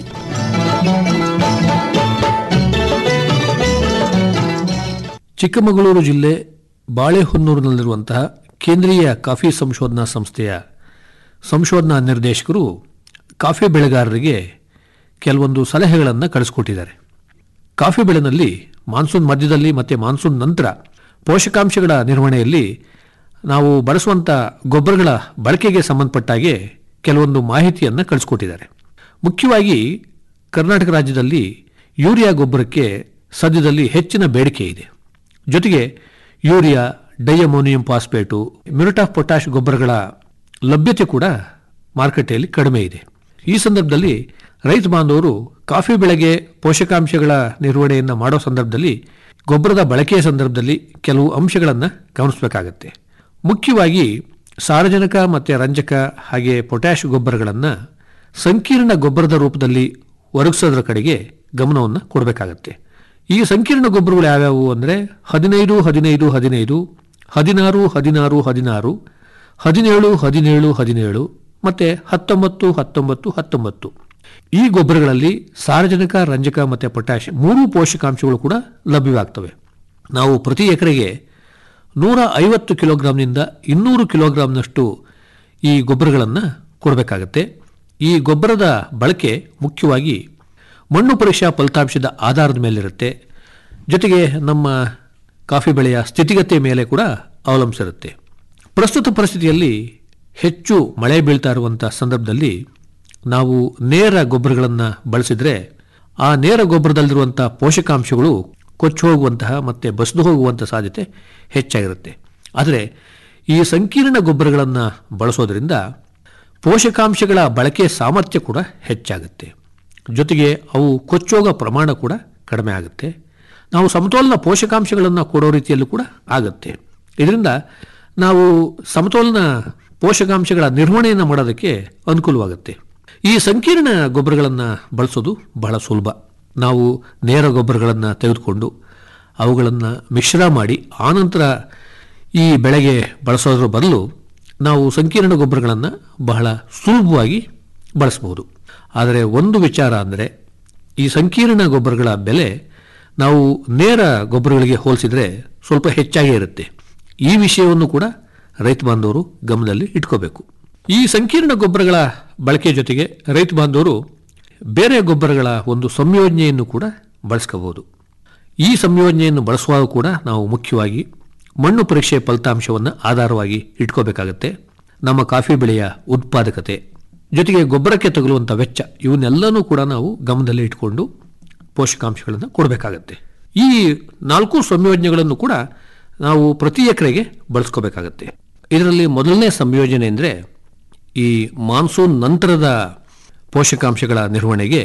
ಚಿಕ್ಕಮಗಳೂರು ಜಿಲ್ಲೆ ಬಾಳೆಹೊನ್ನೂರಿನಲ್ಲಿರುವಂತಹ ಕೇಂದ್ರೀಯ ಕಾಫಿ ಸಂಶೋಧನಾ ಸಂಸ್ಥೆಯ ಸಂಶೋಧನಾ ನಿರ್ದೇಶಕರು ಕಾಫಿ ಬೆಳೆಗಾರರಿಗೆ ಕೆಲವೊಂದು ಸಲಹೆಗಳನ್ನು ಕಳಿಸ್ಕೊಟ್ಟಿದ್ದಾರೆ ಕಾಫಿ ಬೆಳೆನಲ್ಲಿ ಮಾನ್ಸೂನ್ ಮಧ್ಯದಲ್ಲಿ ಮತ್ತು ಮಾನ್ಸೂನ್ ನಂತರ ಪೋಷಕಾಂಶಗಳ ನಿರ್ವಹಣೆಯಲ್ಲಿ ನಾವು ಬಳಸುವಂಥ ಗೊಬ್ಬರಗಳ ಬಳಕೆಗೆ ಸಂಬಂಧಪಟ್ಟಾಗೆ ಕೆಲವೊಂದು ಮಾಹಿತಿಯನ್ನು ಕಳಿಸ್ಕೊಟ್ಟಿದ್ದಾರೆ ಮುಖ್ಯವಾಗಿ ಕರ್ನಾಟಕ ರಾಜ್ಯದಲ್ಲಿ ಯೂರಿಯಾ ಗೊಬ್ಬರಕ್ಕೆ ಸದ್ಯದಲ್ಲಿ ಹೆಚ್ಚಿನ ಬೇಡಿಕೆ ಇದೆ ಜೊತೆಗೆ urea diammonium phosphate muriate of potash ಗೊಬ್ಬರಗಳ ಲಭ್ಯತೆ ಕೂಡ ಮಾರುಕಟ್ಟೆಯಲ್ಲಿ ಕಡಿಮೆ ಇದೆ ಈ ಸಂದರ್ಭದಲ್ಲಿ ರೈತ ಬಾಂಧವರು ಕಾಫಿ ಬೆಳೆಗೆ ಪೋಷಕಾಂಶಗಳ ನಿರ್ವಹಣೆಯನ್ನು ಮಾಡೋ ಸಂದರ್ಭದಲ್ಲಿ ಗೊಬ್ಬರದ ಬಳಕೆಯ ಸಂದರ್ಭದಲ್ಲಿ ಕೆಲವು ಅಂಶಗಳನ್ನು ಗಮನಿಸಬೇಕಾಗತ್ತೆ ಮುಖ್ಯವಾಗಿ ಸಾರಜನಕ ಮತ್ತು ರಂಜಕ ಹಾಗೆ ಪೊಟ್ಯಾಶ್ ಗೊಬ್ಬರಗಳನ್ನು ಸಂಕೀರ್ಣ ಗೊಬ್ಬರದ ರೂಪದಲ್ಲಿ ಒದಗಿಸೋದ್ರ ಕಡೆಗೆ ಗಮನವನ್ನು ಕೊಡಬೇಕಾಗತ್ತೆ ಈ ಸಂಕೀರ್ಣ ಗೊಬ್ಬರಗಳು ಯಾವ್ಯಾವು ಅಂದರೆ ಹದಿನೈದು ಹದಿನೈದು ಹದಿನೈದು ಹದಿನಾರು ಹದಿನಾರು ಹದಿನಾರು ಹದಿನೇಳು ಹದಿನೇಳು ಹದಿನೇಳು ಮತ್ತು ಹತ್ತೊಂಬತ್ತು ಹತ್ತೊಂಬತ್ತು ಹತ್ತೊಂಬತ್ತು ಈ ಗೊಬ್ಬರಗಳಲ್ಲಿ ಸಾರಜನಕ ರಂಜಕ ಮತ್ತು ಪೊಟ್ಯಾಷ್ ಮೂರು ಪೋಷಕಾಂಶಗಳು ಕೂಡ ಲಭ್ಯವಾಗ್ತವೆ ನಾವು ಪ್ರತಿ ಎಕರೆಗೆ ನೂರ ಐವತ್ತು ಕಿಲೋಗ್ರಾಂನಿಂದ ಇನ್ನೂರು ಕಿಲೋಗ್ರಾಂನಷ್ಟು ಈ ಗೊಬ್ಬರಗಳನ್ನು ಕೊಡಬೇಕಾಗತ್ತೆ ಈ ಗೊಬ್ಬರದ ಬಳಕೆ ಮುಖ್ಯವಾಗಿ ಮಣ್ಣು ಪರೀಕ್ಷಾ ಫಲಿತಾಂಶದ ಆಧಾರದ ಮೇಲಿರುತ್ತೆ ಜೊತೆಗೆ ನಮ್ಮ ಕಾಫಿ ಬೆಳೆಯ ಸ್ಥಿತಿಗತಿ ಮೇಲೆ ಕೂಡ ಅವಲಂಬಿಸಿರುತ್ತೆ ಪ್ರಸ್ತುತ ಪರಿಸ್ಥಿತಿಯಲ್ಲಿ ಹೆಚ್ಚು ಮಳೆ ಬೀಳ್ತಾ ಇರುವಂಥ ಸಂದರ್ಭದಲ್ಲಿ ನಾವು ನೇರ ಗೊಬ್ಬರಗಳನ್ನು ಬಳಸಿದರೆ ಆ ನೇರ ಗೊಬ್ಬರದಲ್ಲಿರುವಂಥ ಪೋಷಕಾಂಶಗಳು ಕೊಚ್ಚಿ ಹೋಗುವಂತಹ ಮತ್ತು ಬಸಿದು ಹೋಗುವಂಥ ಸಾಧ್ಯತೆ ಹೆಚ್ಚಾಗಿರುತ್ತೆ ಆದರೆ ಈ ಸಂಕೀರ್ಣ ಗೊಬ್ಬರಗಳನ್ನು ಬಳಸೋದ್ರಿಂದ ಪೋಷಕಾಂಶಗಳ ಬಳಕೆ ಸಾಮರ್ಥ್ಯ ಕೂಡ ಹೆಚ್ಚಾಗುತ್ತೆ ಜೊತೆಗೆ ಅವು ಕೊಚ್ಚೋಗ ಪ್ರಮಾಣ ಕೂಡ ಕಡಿಮೆ ಆಗುತ್ತೆ ನಾವು ಸಮತೋಲನ ಪೋಷಕಾಂಶಗಳನ್ನು ಕೊಡೋ ರೀತಿಯಲ್ಲೂ ಕೂಡ ಆಗುತ್ತೆ ಇದರಿಂದ ನಾವು ಸಮತೋಲನ ಪೋಷಕಾಂಶಗಳ ನಿರ್ವಹಣೆಯನ್ನು ಮಾಡೋದಕ್ಕೆ ಅನುಕೂಲವಾಗುತ್ತೆ ಈ ಸಂಕೀರ್ಣ ಗೊಬ್ಬರಗಳನ್ನು ಬಳಸೋದು ಬಹಳ ಸುಲಭ ನಾವು ನೇರ ಗೊಬ್ಬರಗಳನ್ನು ತೆಗೆದುಕೊಂಡು ಅವುಗಳನ್ನು ಮಿಶ್ರ ಮಾಡಿ ಆನಂತರ ಈ ಬೆಳೆಗೆ ಬಳಸೋದ್ರ ಬದಲು ನಾವು ಸಂಕೀರ್ಣ ಗೊಬ್ಬರಗಳನ್ನು ಬಹಳ ಸುಲಭವಾಗಿ ಬಳಸಬಹುದು ಆದರೆ ಒಂದು ವಿಚಾರ ಅಂದರೆ ಈ ಸಂಕೀರ್ಣ ಗೊಬ್ಬರಗಳ ಬೆಲೆ ನಾವು ನೇರ ಗೊಬ್ಬರಗಳಿಗೆ ಹೋಲಿಸಿದರೆ ಸ್ವಲ್ಪ ಹೆಚ್ಚಾಗೇ ಇರುತ್ತೆ ಈ ವಿಷಯವನ್ನು ಕೂಡ ರೈತ ಬಾಂಧವರು ಗಮನದಲ್ಲಿ ಇಟ್ಕೋಬೇಕು ಈ ಸಂಕೀರ್ಣ ಗೊಬ್ಬರಗಳ ಬಳಕೆ ಜೊತೆಗೆ ರೈತ ಬಾಂಧವರು ಬೇರೆ ಗೊಬ್ಬರಗಳ ಒಂದು ಸಂಯೋಜನೆಯನ್ನು ಕೂಡ ಬಳಸ್ಕೋಬಹುದು ಈ ಸಂಯೋಜನೆಯನ್ನು ಬಳಸುವಾಗ ಕೂಡ ನಾವು ಮುಖ್ಯವಾಗಿ ಮಣ್ಣು ಪರೀಕ್ಷೆ ಫಲಿತಾಂಶವನ್ನು ಆಧಾರವಾಗಿ ಇಟ್ಕೋಬೇಕಾಗತ್ತೆ ನಮ್ಮ ಕಾಫಿ ಬೆಳೆಯ ಉತ್ಪಾದಕತೆ ಜೊತೆಗೆ ಗೊಬ್ಬರಕ್ಕೆ ತಗುಲುವಂಥ ವೆಚ್ಚ ಇವನ್ನೆಲ್ಲನೂ ಕೂಡ ನಾವು ಗಮನದಲ್ಲಿ ಇಟ್ಕೊಂಡು ಪೋಷಕಾಂಶಗಳನ್ನು ಕೊಡಬೇಕಾಗತ್ತೆ ಈ ನಾಲ್ಕು ಸಂಯೋಜನೆಗಳನ್ನು ಕೂಡ ನಾವು ಪ್ರತಿ ಎಕರೆಗೆ ಬಳಸ್ಕೋಬೇಕಾಗತ್ತೆ ಇದರಲ್ಲಿ ಮೊದಲನೇ ಸಂಯೋಜನೆ ಅಂದರೆ ಈ ಮಾನ್ಸೂನ್ ನಂತರದ ಪೋಷಕಾಂಶಗಳ ನಿರ್ವಹಣೆಗೆ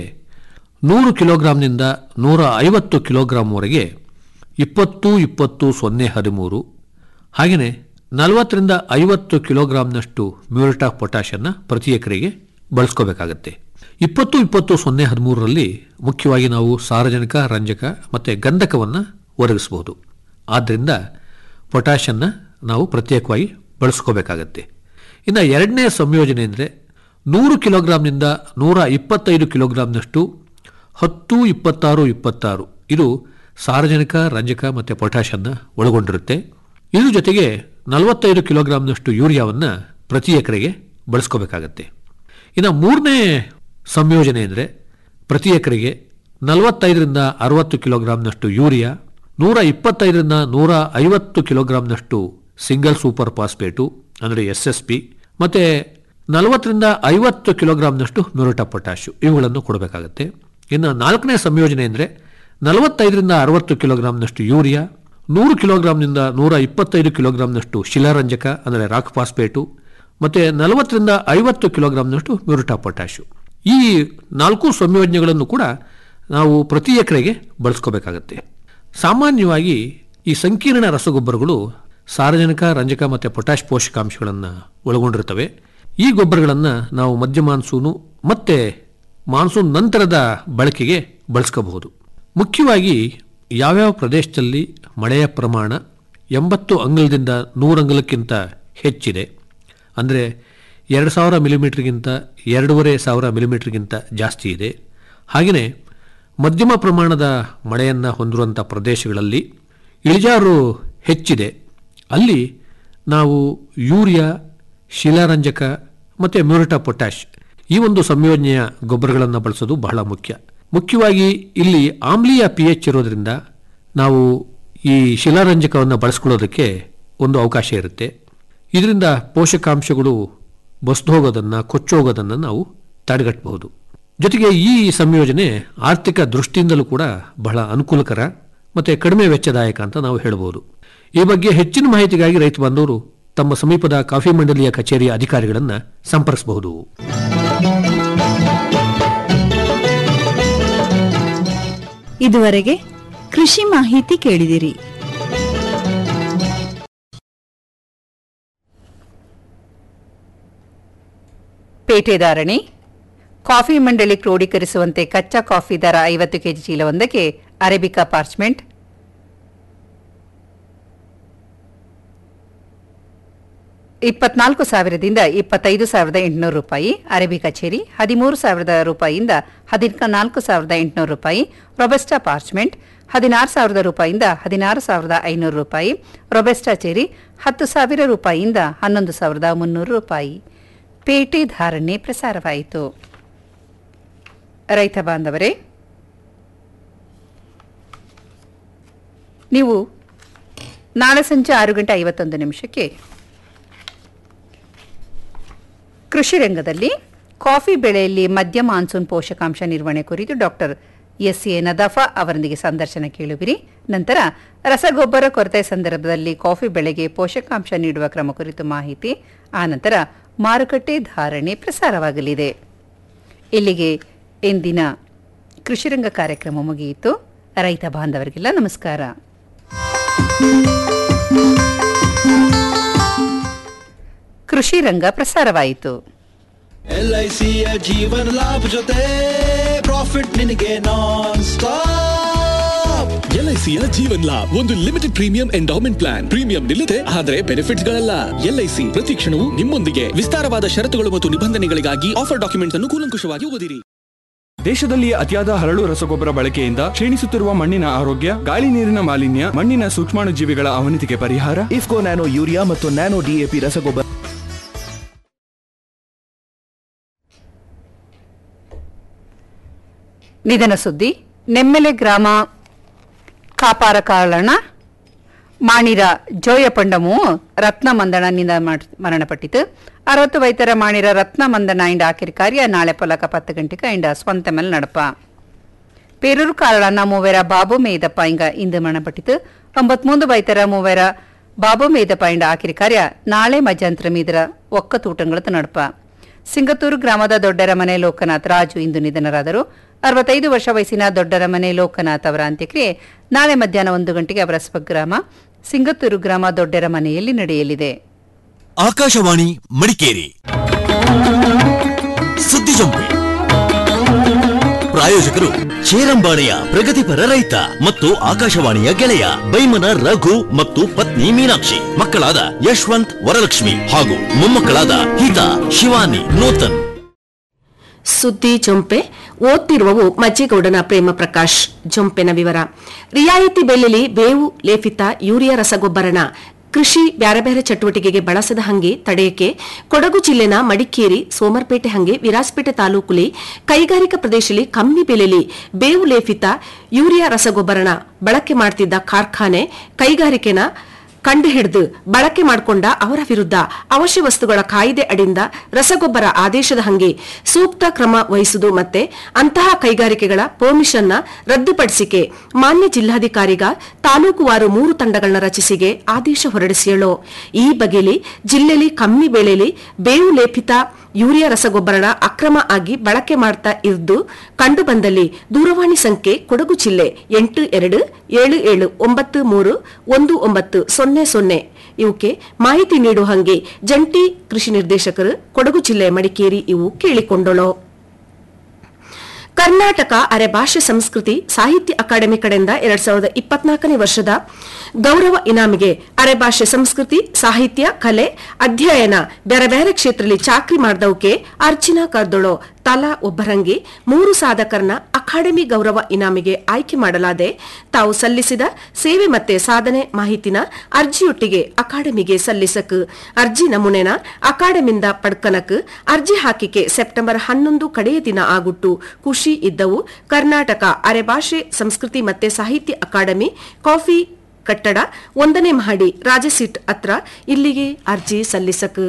ನೂರು ಕಿಲೋಗ್ರಾಂನಿಂದ ನೂರ ಐವತ್ತು ಕಿಲೋಗ್ರಾಂವರೆಗೆ ಇಪ್ಪತ್ತು ಇಪ್ಪತ್ತು ಸೊನ್ನೆ ಹದಿಮೂರು ಹಾಗೆಯೇ ನಲವತ್ತರಿಂದ ಐವತ್ತು ಕಿಲೋಗ್ರಾಂನಷ್ಟು ಮ್ಯೂರಿಟ್ ಆಫ್ ಪೊಟ್ಯಾಷನ್ನು ಪ್ರತಿ ಎಕರೆಗೆ ಬಳಸ್ಕೋಬೇಕಾಗತ್ತೆ ಇಪ್ಪತ್ತು ಇಪ್ಪತ್ತು ಸೊನ್ನೆ ಹದಿಮೂರರಲ್ಲಿ ಮುಖ್ಯವಾಗಿ ನಾವು ಸಾರಜನಕ ರಂಜಕ ಮತ್ತು ಗಂಧಕವನ್ನು ಒದಗಿಸಬಹುದು ಆದ್ದರಿಂದ ಪೊಟ್ಯಾಷನ್ನು ನಾವು ಪ್ರತ್ಯೇಕವಾಗಿ ಬಳಸ್ಕೋಬೇಕಾಗತ್ತೆ ಇನ್ನು ಎರಡನೇ ಸಂಯೋಜನೆ ಅಂದರೆ ನೂರು ಕಿಲೋಗ್ರಾಂನಿಂದ ನೂರ ಇಪ್ಪತ್ತೈದು ಕಿಲೋಗ್ರಾಂನಷ್ಟು ಹತ್ತು ಇಪ್ಪತ್ತಾರು ಇಪ್ಪತ್ತಾರು ಇದು ಸಾರಜನಕ ರಂಜಕ ಮತ್ತು ಪೊಟ್ಯಾಷನ್ನು ಒಳಗೊಂಡಿರುತ್ತೆ ಇದ್ರ ಜೊತೆಗೆ ನಲವತ್ತೈದು ಕಿಲೋಗ್ರಾಂನಷ್ಟು ಯೂರಿಯಾವನ್ನು ಪ್ರತಿ ಎಕರೆಗೆ ಬಳಸ್ಕೋಬೇಕಾಗತ್ತೆ ಇನ್ನು ಮೂರನೇ ಸಂಯೋಜನೆ ಅಂದರೆ ಪ್ರತಿ ಎಕರೆಗೆ ನಲವತ್ತೈದರಿಂದ ಅರವತ್ತು ಕಿಲೋಗ್ರಾಂನಷ್ಟು ಯೂರಿಯಾ ನೂರ ಇಪ್ಪತ್ತೈದರಿಂದ ನೂರ ಐವತ್ತು ಕಿಲೋಗ್ರಾಂನಷ್ಟು ಸಿಂಗಲ್ ಸೂಪರ್ ಫಾಸ್ಫೇಟು ಅಂದರೆ ಎಸ್ ಎಸ್ ಪಿ ಮತ್ತು ನಲವತ್ತರಿಂದ ಐವತ್ತು ಕಿಲೋಗ್ರಾಂನಷ್ಟು ಮ್ಯೂರಿಟ ಪೊಟ್ಯಾಶು ಇವುಗಳನ್ನು ಕೊಡಬೇಕಾಗತ್ತೆ ಇನ್ನು ನಾಲ್ಕನೇ ಸಂಯೋಜನೆ ಅಂದರೆ ನಲವತ್ತೈದರಿಂದ ಅರವತ್ತು ಕಿಲೋಗ್ರಾಂನಷ್ಟು ಯೂರಿಯಾ ನೂರು ಕಿಲೋಗ್ರಾಂನಿಂದ ನೂರ ಇಪ್ಪತ್ತೈದು ಕಿಲೋಗ್ರಾಂನಷ್ಟು ಶಿಲಾರಂಜಕ ಅಂದರೆ ರಾಕ್ ಫಾಸ್ಫೇಟು ಮತ್ತು ನಲವತ್ತರಿಂದ ಐವತ್ತು ಕಿಲೋಗ್ರಾಂನಷ್ಟು ಮ್ಯೂರಿಟಾ ಪೊಟ್ಯಾಶು ಈ ನಾಲ್ಕು ಸಂಯೋಜನೆಗಳನ್ನು ಕೂಡ ನಾವು ಪ್ರತಿ ಎಕರೆಗೆ ಬಳಸ್ಕೋಬೇಕಾಗತ್ತೆ ಸಾಮಾನ್ಯವಾಗಿ ಈ ಸಂಕೀರ್ಣ ರಸಗೊಬ್ಬರಗಳು ಸಾರಜನಕ ರಂಜಕ ಮತ್ತು ಪೊಟ್ಯಾಶ್ ಪೋಷಕಾಂಶಗಳನ್ನು ಒಳಗೊಂಡಿರ್ತವೆ ಈ ಗೊಬ್ಬರಗಳನ್ನು ನಾವು ಮಧ್ಯ ಮಾನ್ಸೂನು ಮತ್ತು ಮಾನ್ಸೂನ್ ನಂತರದ ಬಳಕೆಗೆ ಬಳಸ್ಕೋಬಹುದು ಮುಖ್ಯವಾಗಿ ಯಾವ್ಯಾವ ಪ್ರದೇಶದಲ್ಲಿ ಮಳೆಯ ಪ್ರಮಾಣ ಎಂಬತ್ತು ಅಂಗಲದಿಂದ ನೂರು ಅಂಗಲಕ್ಕಿಂತ ಹೆಚ್ಚಿದೆ ಅಂದರೆ ಎರಡು ಸಾವಿರ ಮಿಲಿಮೀಟ್ರಿಗಿಂತ ಎರಡೂವರೆ ಸಾವಿರ ಮಿಲಿಮೀಟ್ರಿಗಿಂತ ಜಾಸ್ತಿ ಇದೆ ಹಾಗೆಯೇ ಮಧ್ಯಮ ಪ್ರಮಾಣದ ಮಳೆಯನ್ನು ಹೊಂದಿರುವಂಥ ಪ್ರದೇಶಗಳಲ್ಲಿ ಇಳಿಜಾರು ಹೆಚ್ಚಿದೆ ಅಲ್ಲಿ ನಾವು ಯೂರಿಯಾ ಶಿಲಾರಂಜಕ ಮತ್ತು ಮ್ಯೂರಿಟಾ ಪೊಟ್ಯಾಶ್ ಈ ಒಂದು ಸಂಯೋಜನೆಯ ಗೊಬ್ಬರಗಳನ್ನು ಬಳಸೋದು ಬಹಳ ಮುಖ್ಯ ಮುಖ್ಯವಾಗಿ ಇಲ್ಲಿ ಆಮ್ಲೀಯ ಪಿ ಎಚ್ ಇರೋದ್ರಿಂದ ನಾವು ಈ ಶಿಲಾರಂಜಕವನ್ನು ಬಳಸ್ಕೊಳ್ಳೋದಕ್ಕೆ ಒಂದು ಅವಕಾಶ ಇರುತ್ತೆ ಇದರಿಂದ ಪೋಷಕಾಂಶಗಳು ಬಸ್ದು ಹೋಗೋದನ್ನು ಕೊಚ್ಚೋಗೋದನ್ನು ನಾವು ತಡೆಗಟ್ಟಬಹುದು ಜೊತೆಗೆ ಈ ಸಂಯೋಜನೆ ಆರ್ಥಿಕ ದೃಷ್ಟಿಯಿಂದಲೂ ಕೂಡ ಬಹಳ ಅನುಕೂಲಕರ ಮತ್ತು ಕಡಿಮೆ ವೆಚ್ಚದಾಯಕ ಅಂತ ನಾವು ಹೇಳ್ಬೋದು ಈ ಬಗ್ಗೆ ಹೆಚ್ಚಿನ ಮಾಹಿತಿಗಾಗಿ ರೈತ ಬಾಂಧವರು ತಮ್ಮ ಸಮೀಪದ ಕಾಫಿ ಮಂಡಳಿಯ ಕಚೇರಿಯ ಅಧಿಕಾರಿಗಳನ್ನು ಸಂಪರ್ಕಿಸಬಹುದು ಇದುವರೆಗೆ ಕೃಷಿ ಮಾಹಿತಿ ಕೇಳಿದಿರಿ ಪೇಟೆದಾರಣಿ ಕಾಫಿ ಮಂಡಳಿ ಕ್ರೋಢೀಕರಿಸುವಂತೆ ಕಚ್ಚಾ ಕಾಫಿ ದರ ಐವತ್ತು ಕೆಜಿ ಚೀಲವೊಂದಕ್ಕೆ ಅರೇಬಿಕಾ ಪಾರ್ಚ್ಮೆಂಟ್ ಇಪ್ಪತ್ನಾಲ್ಕು ಸಾವಿರದಿಂದ ಇಪ್ಪತ್ತೈದು ಸಾವಿರದ ಎಂಟುನೂರು ರೂಪಾಯಿ ಅರೇಬಿಕಾ ಚೆರಿ ಹದಿಮೂರು ಸಾವಿರದ ರೂಪಾಯಿಯಿಂದ ಹದಿನಾಲ್ಕು ಸಾವಿರದ ಎಂಟುನೂರು ರೂಪಾಯಿ ರೊಬೆಸ್ಟಾ ಪಾರ್ಚ್ಮೆಂಟ್ ಹದಿನಾರು ಸಾವಿರದ ರೂಪಾಯಿಯಿಂದ ಹದಿನಾರು ಸಾವಿರದ ಐನೂರು ರೂಪಾಯಿ ರೊಬೆಸ್ಟಾ ಚೆರಿ ಹತ್ತು ಸಾವಿರ ರೂಪಾಯಿಯಿಂದ ಹನ್ನೊಂದು ಸಾವಿರದ ಮುನ್ನೂರು ರೂಪಾಯಿ ಪೇಟೆ ಧಾರಣೆ ಪ್ರಸಾರವಾಯಿತು ರೈತ ಬಾಂಧವರೇ ನೀವು ನಾಳೆ ಸಂಜೆ ಆರು ಗಂಟೆ ಐವತ್ತೊಂದು ನಿಮಿಷಕ್ಕೆ ಕೃಷಿ ರಂಗದಲ್ಲಿ ಕಾಫಿ ಬೆಳೆಯಲ್ಲಿ ಮಧ್ಯ ಮಾನ್ಸೂನ್ ಪೋಷಕಾಂಶ ನಿರ್ವಹಣೆ ಕುರಿತು ಡಾಕ್ಟರ್ ಎಸ್ ಎ ನದಾಫಾ ಅವರೊಂದಿಗೆ ಸಂದರ್ಶನ ಕೇಳುವಿರಿ ನಂತರ ರಸಗೊಬ್ಬರ ಕೊರತೆ ಸಂದರ್ಭದಲ್ಲಿ ಕಾಫಿ ಬೆಳೆಗೆ ಪೋಷಕಾಂಶ ನೀಡುವ ಕ್ರಮ ಕುರಿತು ಮಾಹಿತಿ ಆನಂತರ ಮಾರುಕಟ್ಟೆ ಧಾರಣೆ ಪ್ರಸಾರವಾಗಲಿದೆ ಇಲ್ಲಿಗೆ ಇಂದಿನ ಕೃಷಿರಂಗ ಕಾರ್ಯಕ್ರಮ ಮುಗಿಯಿತು ರೈತ ಬಾಂಧವರಿಗೆಲ್ಲ ನಮಸ್ಕಾರ ಕೃಷಿ ರಂಗ ಪ್ರಸಾರವಾಯಿತು ಎಲ್ಐಸಿಯ ಜೀವನ ಲಾಭ ಜೊತೆ ಪ್ರಾಫಿಟ್ ನಿನಗೆ ನಾನ್ ಸ್ಟಾಪ್ ಎಲ್ಐಸಿಯ ಜೀವನ್ ಲಾಭ್ ಒಂದು limited premium endowment plan premium ನಿಲ್ಲದೆ ಆದರೆ ಬೆನಿಫಿಟ್ಸ್ ಗಳಲ್ಲ ಎಲ್ಐಸಿ ಪ್ರತಿ ಕ್ಷಣವೂ ನಿಮ್ಮೊಂದಿಗೆ ವಿಸ್ತಾರವಾದ ಷರತ್ತುಗಳು ಮತ್ತು ನಿಬಂಧನೆಗಳಿಗಾಗಿ ಆಫರ್ ಡಾಕ್ಯುಮೆಂಟ್ಸ್ ಅನ್ನು ಕೂಲಂಕುಷವಾಗಿ ಓದಿರಿ ದೇಶದಲ್ಲಿ ಅತಿಯಾದ ಹರಳು ರಸಗೊಬ್ಬರ ಬಳಕೆಯಿಂದ ಕ್ಷೀಣಿಸುತ್ತಿರುವ ಮಣ್ಣಿನ ಆರೋಗ್ಯ ಗಾಳಿ ನೀರಿನ ಮಾಲಿನ್ಯ ಮಣ್ಣಿನ ಸೂಕ್ಷ್ಮಾಣುಜೀವಿಗಳ ಅವನತಿಗೆ ಪರಿಹಾರ ಇಫ್ಕೋ ನ್ಯಾನೋ ಯೂರಿಯಾ ಮತ್ತು ನ್ಯಾನೋ ಡಿಎಪಿ ರಸಗೊಬ್ಬರ ನಿಧನ ಸುದ್ದಿ ನೆಮ್ಮೆಲೆ ಗ್ರಾಮ ಕಾಪಾರ ಕಾರಣ ಮಾಣಿರ ಜೋಯ ಪಂಡಮು ರತ್ನ ಮಂದಣನಿಂದ ಮಾಡ್- ಮರಣಪಟ್ಟಿತು ಅರವತ್ತು ವೈತರ ಮಾಣಿರ ರತ್ನ ಮಂದಣ ಇಂಡ ಆಕಿರಿ ಕಾರ್ಯ ನಾಳೆ ಪೊಲಕ ಪತ್ತು ಗಂಟೆಗೆ ಇಂಡ ಸ್ವಂತ ಮೇಲೆ ನಡಪ ಪೇರೂರು ಕಾರಳನ ಮೂವೇರ ಬಾಬು ಮೇದಪ್ಪ ಇಂಗ ಇಂದು ಮರಣಪಟ್ಟಿತು ಒಂಬತ್ಮೂಂದು ವೈತರ ಮೂವೇರ ಬಾಬು ಮೇದಪ್ಪ ಇಂಡ ಆಕಿರಿ ಕಾರ್ಯ ನಾಳೆ ಮಧ್ಯಂತರ ಮೀದರ ಒಕ್ಕತೂಟಂಗಳತ್ತು ನಡಪ ಸಿಂಗತೂರು ಗ್ರಾಮದ ದೊಡ್ಡರ ಮನೆ ಲೋಕನಾಥ್ ರಾಜು ಇಂದು ನಿಧನರಾದರು ಅರವತ್ತೈದು ವರ್ಷ ವಯಸ್ಸಿನ ದೊಡ್ಡರ ಮನೆ ಲೋಕನಾಥ್ ಅವರ ಅಂತ್ಯಕ್ರಿಯೆ ನಾಳೆ ಮಧ್ಯಾಹ್ನ ಒಂದು ಗಂಟೆಗೆ ಅವರ ಸ್ವಗ್ರಾಮ ಸಿಂಗತೂರು ಗ್ರಾಮ ದೊಡ್ಡರ ಮನೆಯಲ್ಲಿ ನಡೆಯಲಿದೆ ಆಕಾಶವಾಣಿ ಮಡಿಕೇರಿ ಸುದ್ದಿ ಜಂಪೆ ಪ್ರಾಯೋಜಕರು ಚೇರಂಬಾಣೆಯ ಪ್ರಗತಿಪರ ರೈತ ಮತ್ತು ಆಕಾಶವಾಣಿಯ ಗೆಳೆಯ ಬೈಮನ ರಘು ಮತ್ತು ಪತ್ನಿ ಮೀನಾಕ್ಷಿ ಮಕ್ಕಳಾದ ಯಶವಂತ್ ವರಲಕ್ಷ್ಮಿ ಹಾಗೂ ಮೊಮ್ಮಕ್ಕಳಾದ ಹಿತಾ ಶಿವಾನಿ ನೂತನ್ ಸುದ್ದಿ ಜೊಂಪೆ ಓದ್ತಿರುವವು ಮಜ್ಜೇಗೌಡನ ಪ್ರೇಮ ಪ್ರಕಾಶ್ ಜೊಂಪೆನ ವಿವರ ರಿಯಾಯಿತಿ ಬೆಲೆಲಿ ಬೇವು ಲೇಪಿತ ಯೂರಿಯಾ ರಸಗೊಬ್ಬರನ ಕೃಷಿ ಬ್ಯಾರೆ ಬೇರೆ ಚಟುವಟಿಕೆಗೆ ಬಳಸದ ಹಂಗೆ ತಡೆಯಕ್ಕೆ ಕೊಡಗು ಜಿಲ್ಲೆನ ಮಡಿಕೇರಿ ಸೋಮರ್ಪೇಟೆ ಹಂಗೆ ವಿರಾಜಪೇಟೆ ತಾಲೂಕುಲಿ ಕೈಗಾರಿಕಾ ಪ್ರದೇಶದಲ್ಲಿ ಕಮ್ಮಿ ಬೆಲೆಲಿ ಬೇವು ಲೇಪಿತ ಯೂರಿಯಾ ರಸಗೊಬ್ಬರನ ಬಳಕೆ ಮಾಡ್ತಿದ್ದ ಕಾರ್ಖಾನೆ ಕೈಗಾರಿಕೆನ ಕಂಡು ಹಿಡಿದು ಬಳಕೆ ಮಾಡಿಕೊಂಡ ಅವರ ವಿರುದ್ಧ ಅವಶ್ಯ ವಸ್ತುಗಳ ಕಾಯ್ದೆ ಅಡಿಂದ ರಸಗೊಬ್ಬರ ಆದೇಶದ ಹಂಗೆ ಸೂಕ್ತ ಕ್ರಮ ವಹಿಸುವುದು ಮತ್ತೆ ಅಂತಹ ಕೈಗಾರಿಕೆಗಳ ಪರ್ಮಿಷನ್ನ ರದ್ದುಪಡಿಸಿಕೆ ಮಾನ್ಯ ಜಿಲ್ಲಾಧಿಕಾರಿಗ ತಾಲೂಕುವಾರು ಮೂರು ತಂಡಗಳನ್ನ ರಚಿಸಿಗೆ ಆದೇಶ ಹೊರಡಿಸಿಯಳು ಈ ಬಗೆಯಲ್ಲಿ ಜಿಲ್ಲೆಯಲ್ಲಿ ಕಮ್ಮಿ ಬೆಲೆಯಲ್ಲಿ ಬೇವು ಲೇಪಿತ ಯೂರಿಯಾ ರಸಗೊಬ್ಬರನ ಅಕ್ರಮ ಆಗಿ ಬಳಕೆ ಮಾಡ್ತಾ ಇದ್ದು ಕಂಡು ಬಂದಲ್ಲಿ ದೂರವಾಣಿ ಸಂಖ್ಯೆ ಕೊಡಗು ಜಿಲ್ಲೆ ಎಂಟು ಎರಡು ಏಳು ಏಳು ಒಂಬತ್ತು ಮೂರು ಒಂದು ಒಂಬತ್ತು ಸೊನ್ನೆ ಸೊನ್ನೆ ಇವಕ್ಕೆ ಮಾಹಿತಿ ನೀಡುವ ಹಂಗೆ ಜಂಟಿ ಕೃಷಿ ನಿರ್ದೇಶಕರು ಕೊಡಗು ಜಿಲ್ಲೆ ಮಡಿಕೇರಿ ಇವು ಕೇಳಿಕೊಂಡಳು ಕರ್ನಾಟಕ ಅರೆ ಭಾಷೆ ಸಂಸ್ಕೃತಿ ಸಾಹಿತ್ಯ ಅಕಾಡೆಮಿ ಕಡೆಯಿಂದ ಎರಡ್ ಸಾವಿರದ ಇಪ್ಪತ್ನಾಲ್ಕನೇ ವರ್ಷದ ಗೌರವ ಇನಾಮಿಗೆ ಅರೆ ಭಾಷೆ ಸಂಸ್ಕೃತಿ ಸಾಹಿತ್ಯ ಕಲೆ ಅಧ್ಯಯನ ಬೇರೆ ಬೇರೆ ಕ್ಷೇತ್ರದಲ್ಲಿ ಚಾಕ್ರಿ ಮಾಡ್ದವಕ್ಕೆ ಅರ್ಜಿನ ಕರ್ದೊಳೋ ತಲಾ ಒಬ್ಬರಂಗಿ ಮೂರು ಸಾಧಕರನ್ನ ಅಕಾಡೆಮಿ ಗೌರವ ಇನಾಮಿಗೆ ಆಯ್ಕೆ ಮಾಡಲಾದೆ ತಾವು ಸಲ್ಲಿಸಿದ ಸೇವೆ ಮತ್ತೆ ಸಾಧನೆ ಮಾಹಿತಿನ ಅರ್ಜಿಯೊಟ್ಟಿಗೆ ಅಕಾಡೆಮಿಗೆ ಸಲ್ಲಿಸಕ್ ಅರ್ಜಿ ನಮೂನೆನ ಅಕಾಡೆಮಿಂದ ಪಡ್ಕನಕ್ ಅರ್ಜಿ ಹಾಕಿಕೆ ಸೆಪ್ಟೆಂಬರ್ ಹನ್ನೊಂದು ಕಡೆಯ ದಿನ ಆಗುಟ್ಟು ಖುಷಿ ಇದ್ದವು ಕರ್ನಾಟಕ ಅರೆ ಭಾಷೆ ಸಂಸ್ಕೃತಿ ಮತ್ತೆ ಸಾಹಿತ್ಯ ಅಕಾಡೆಮಿ ಕಾಫಿ ಕಟ್ಟಡ ಒಂದನೇ ಮಹಡಿ ರಾಜಸೀಟ್ ಹತ್ರ ಇಲ್ಲಿಗೆ ಅರ್ಜಿ ಸಲ್ಲಿಸಕ್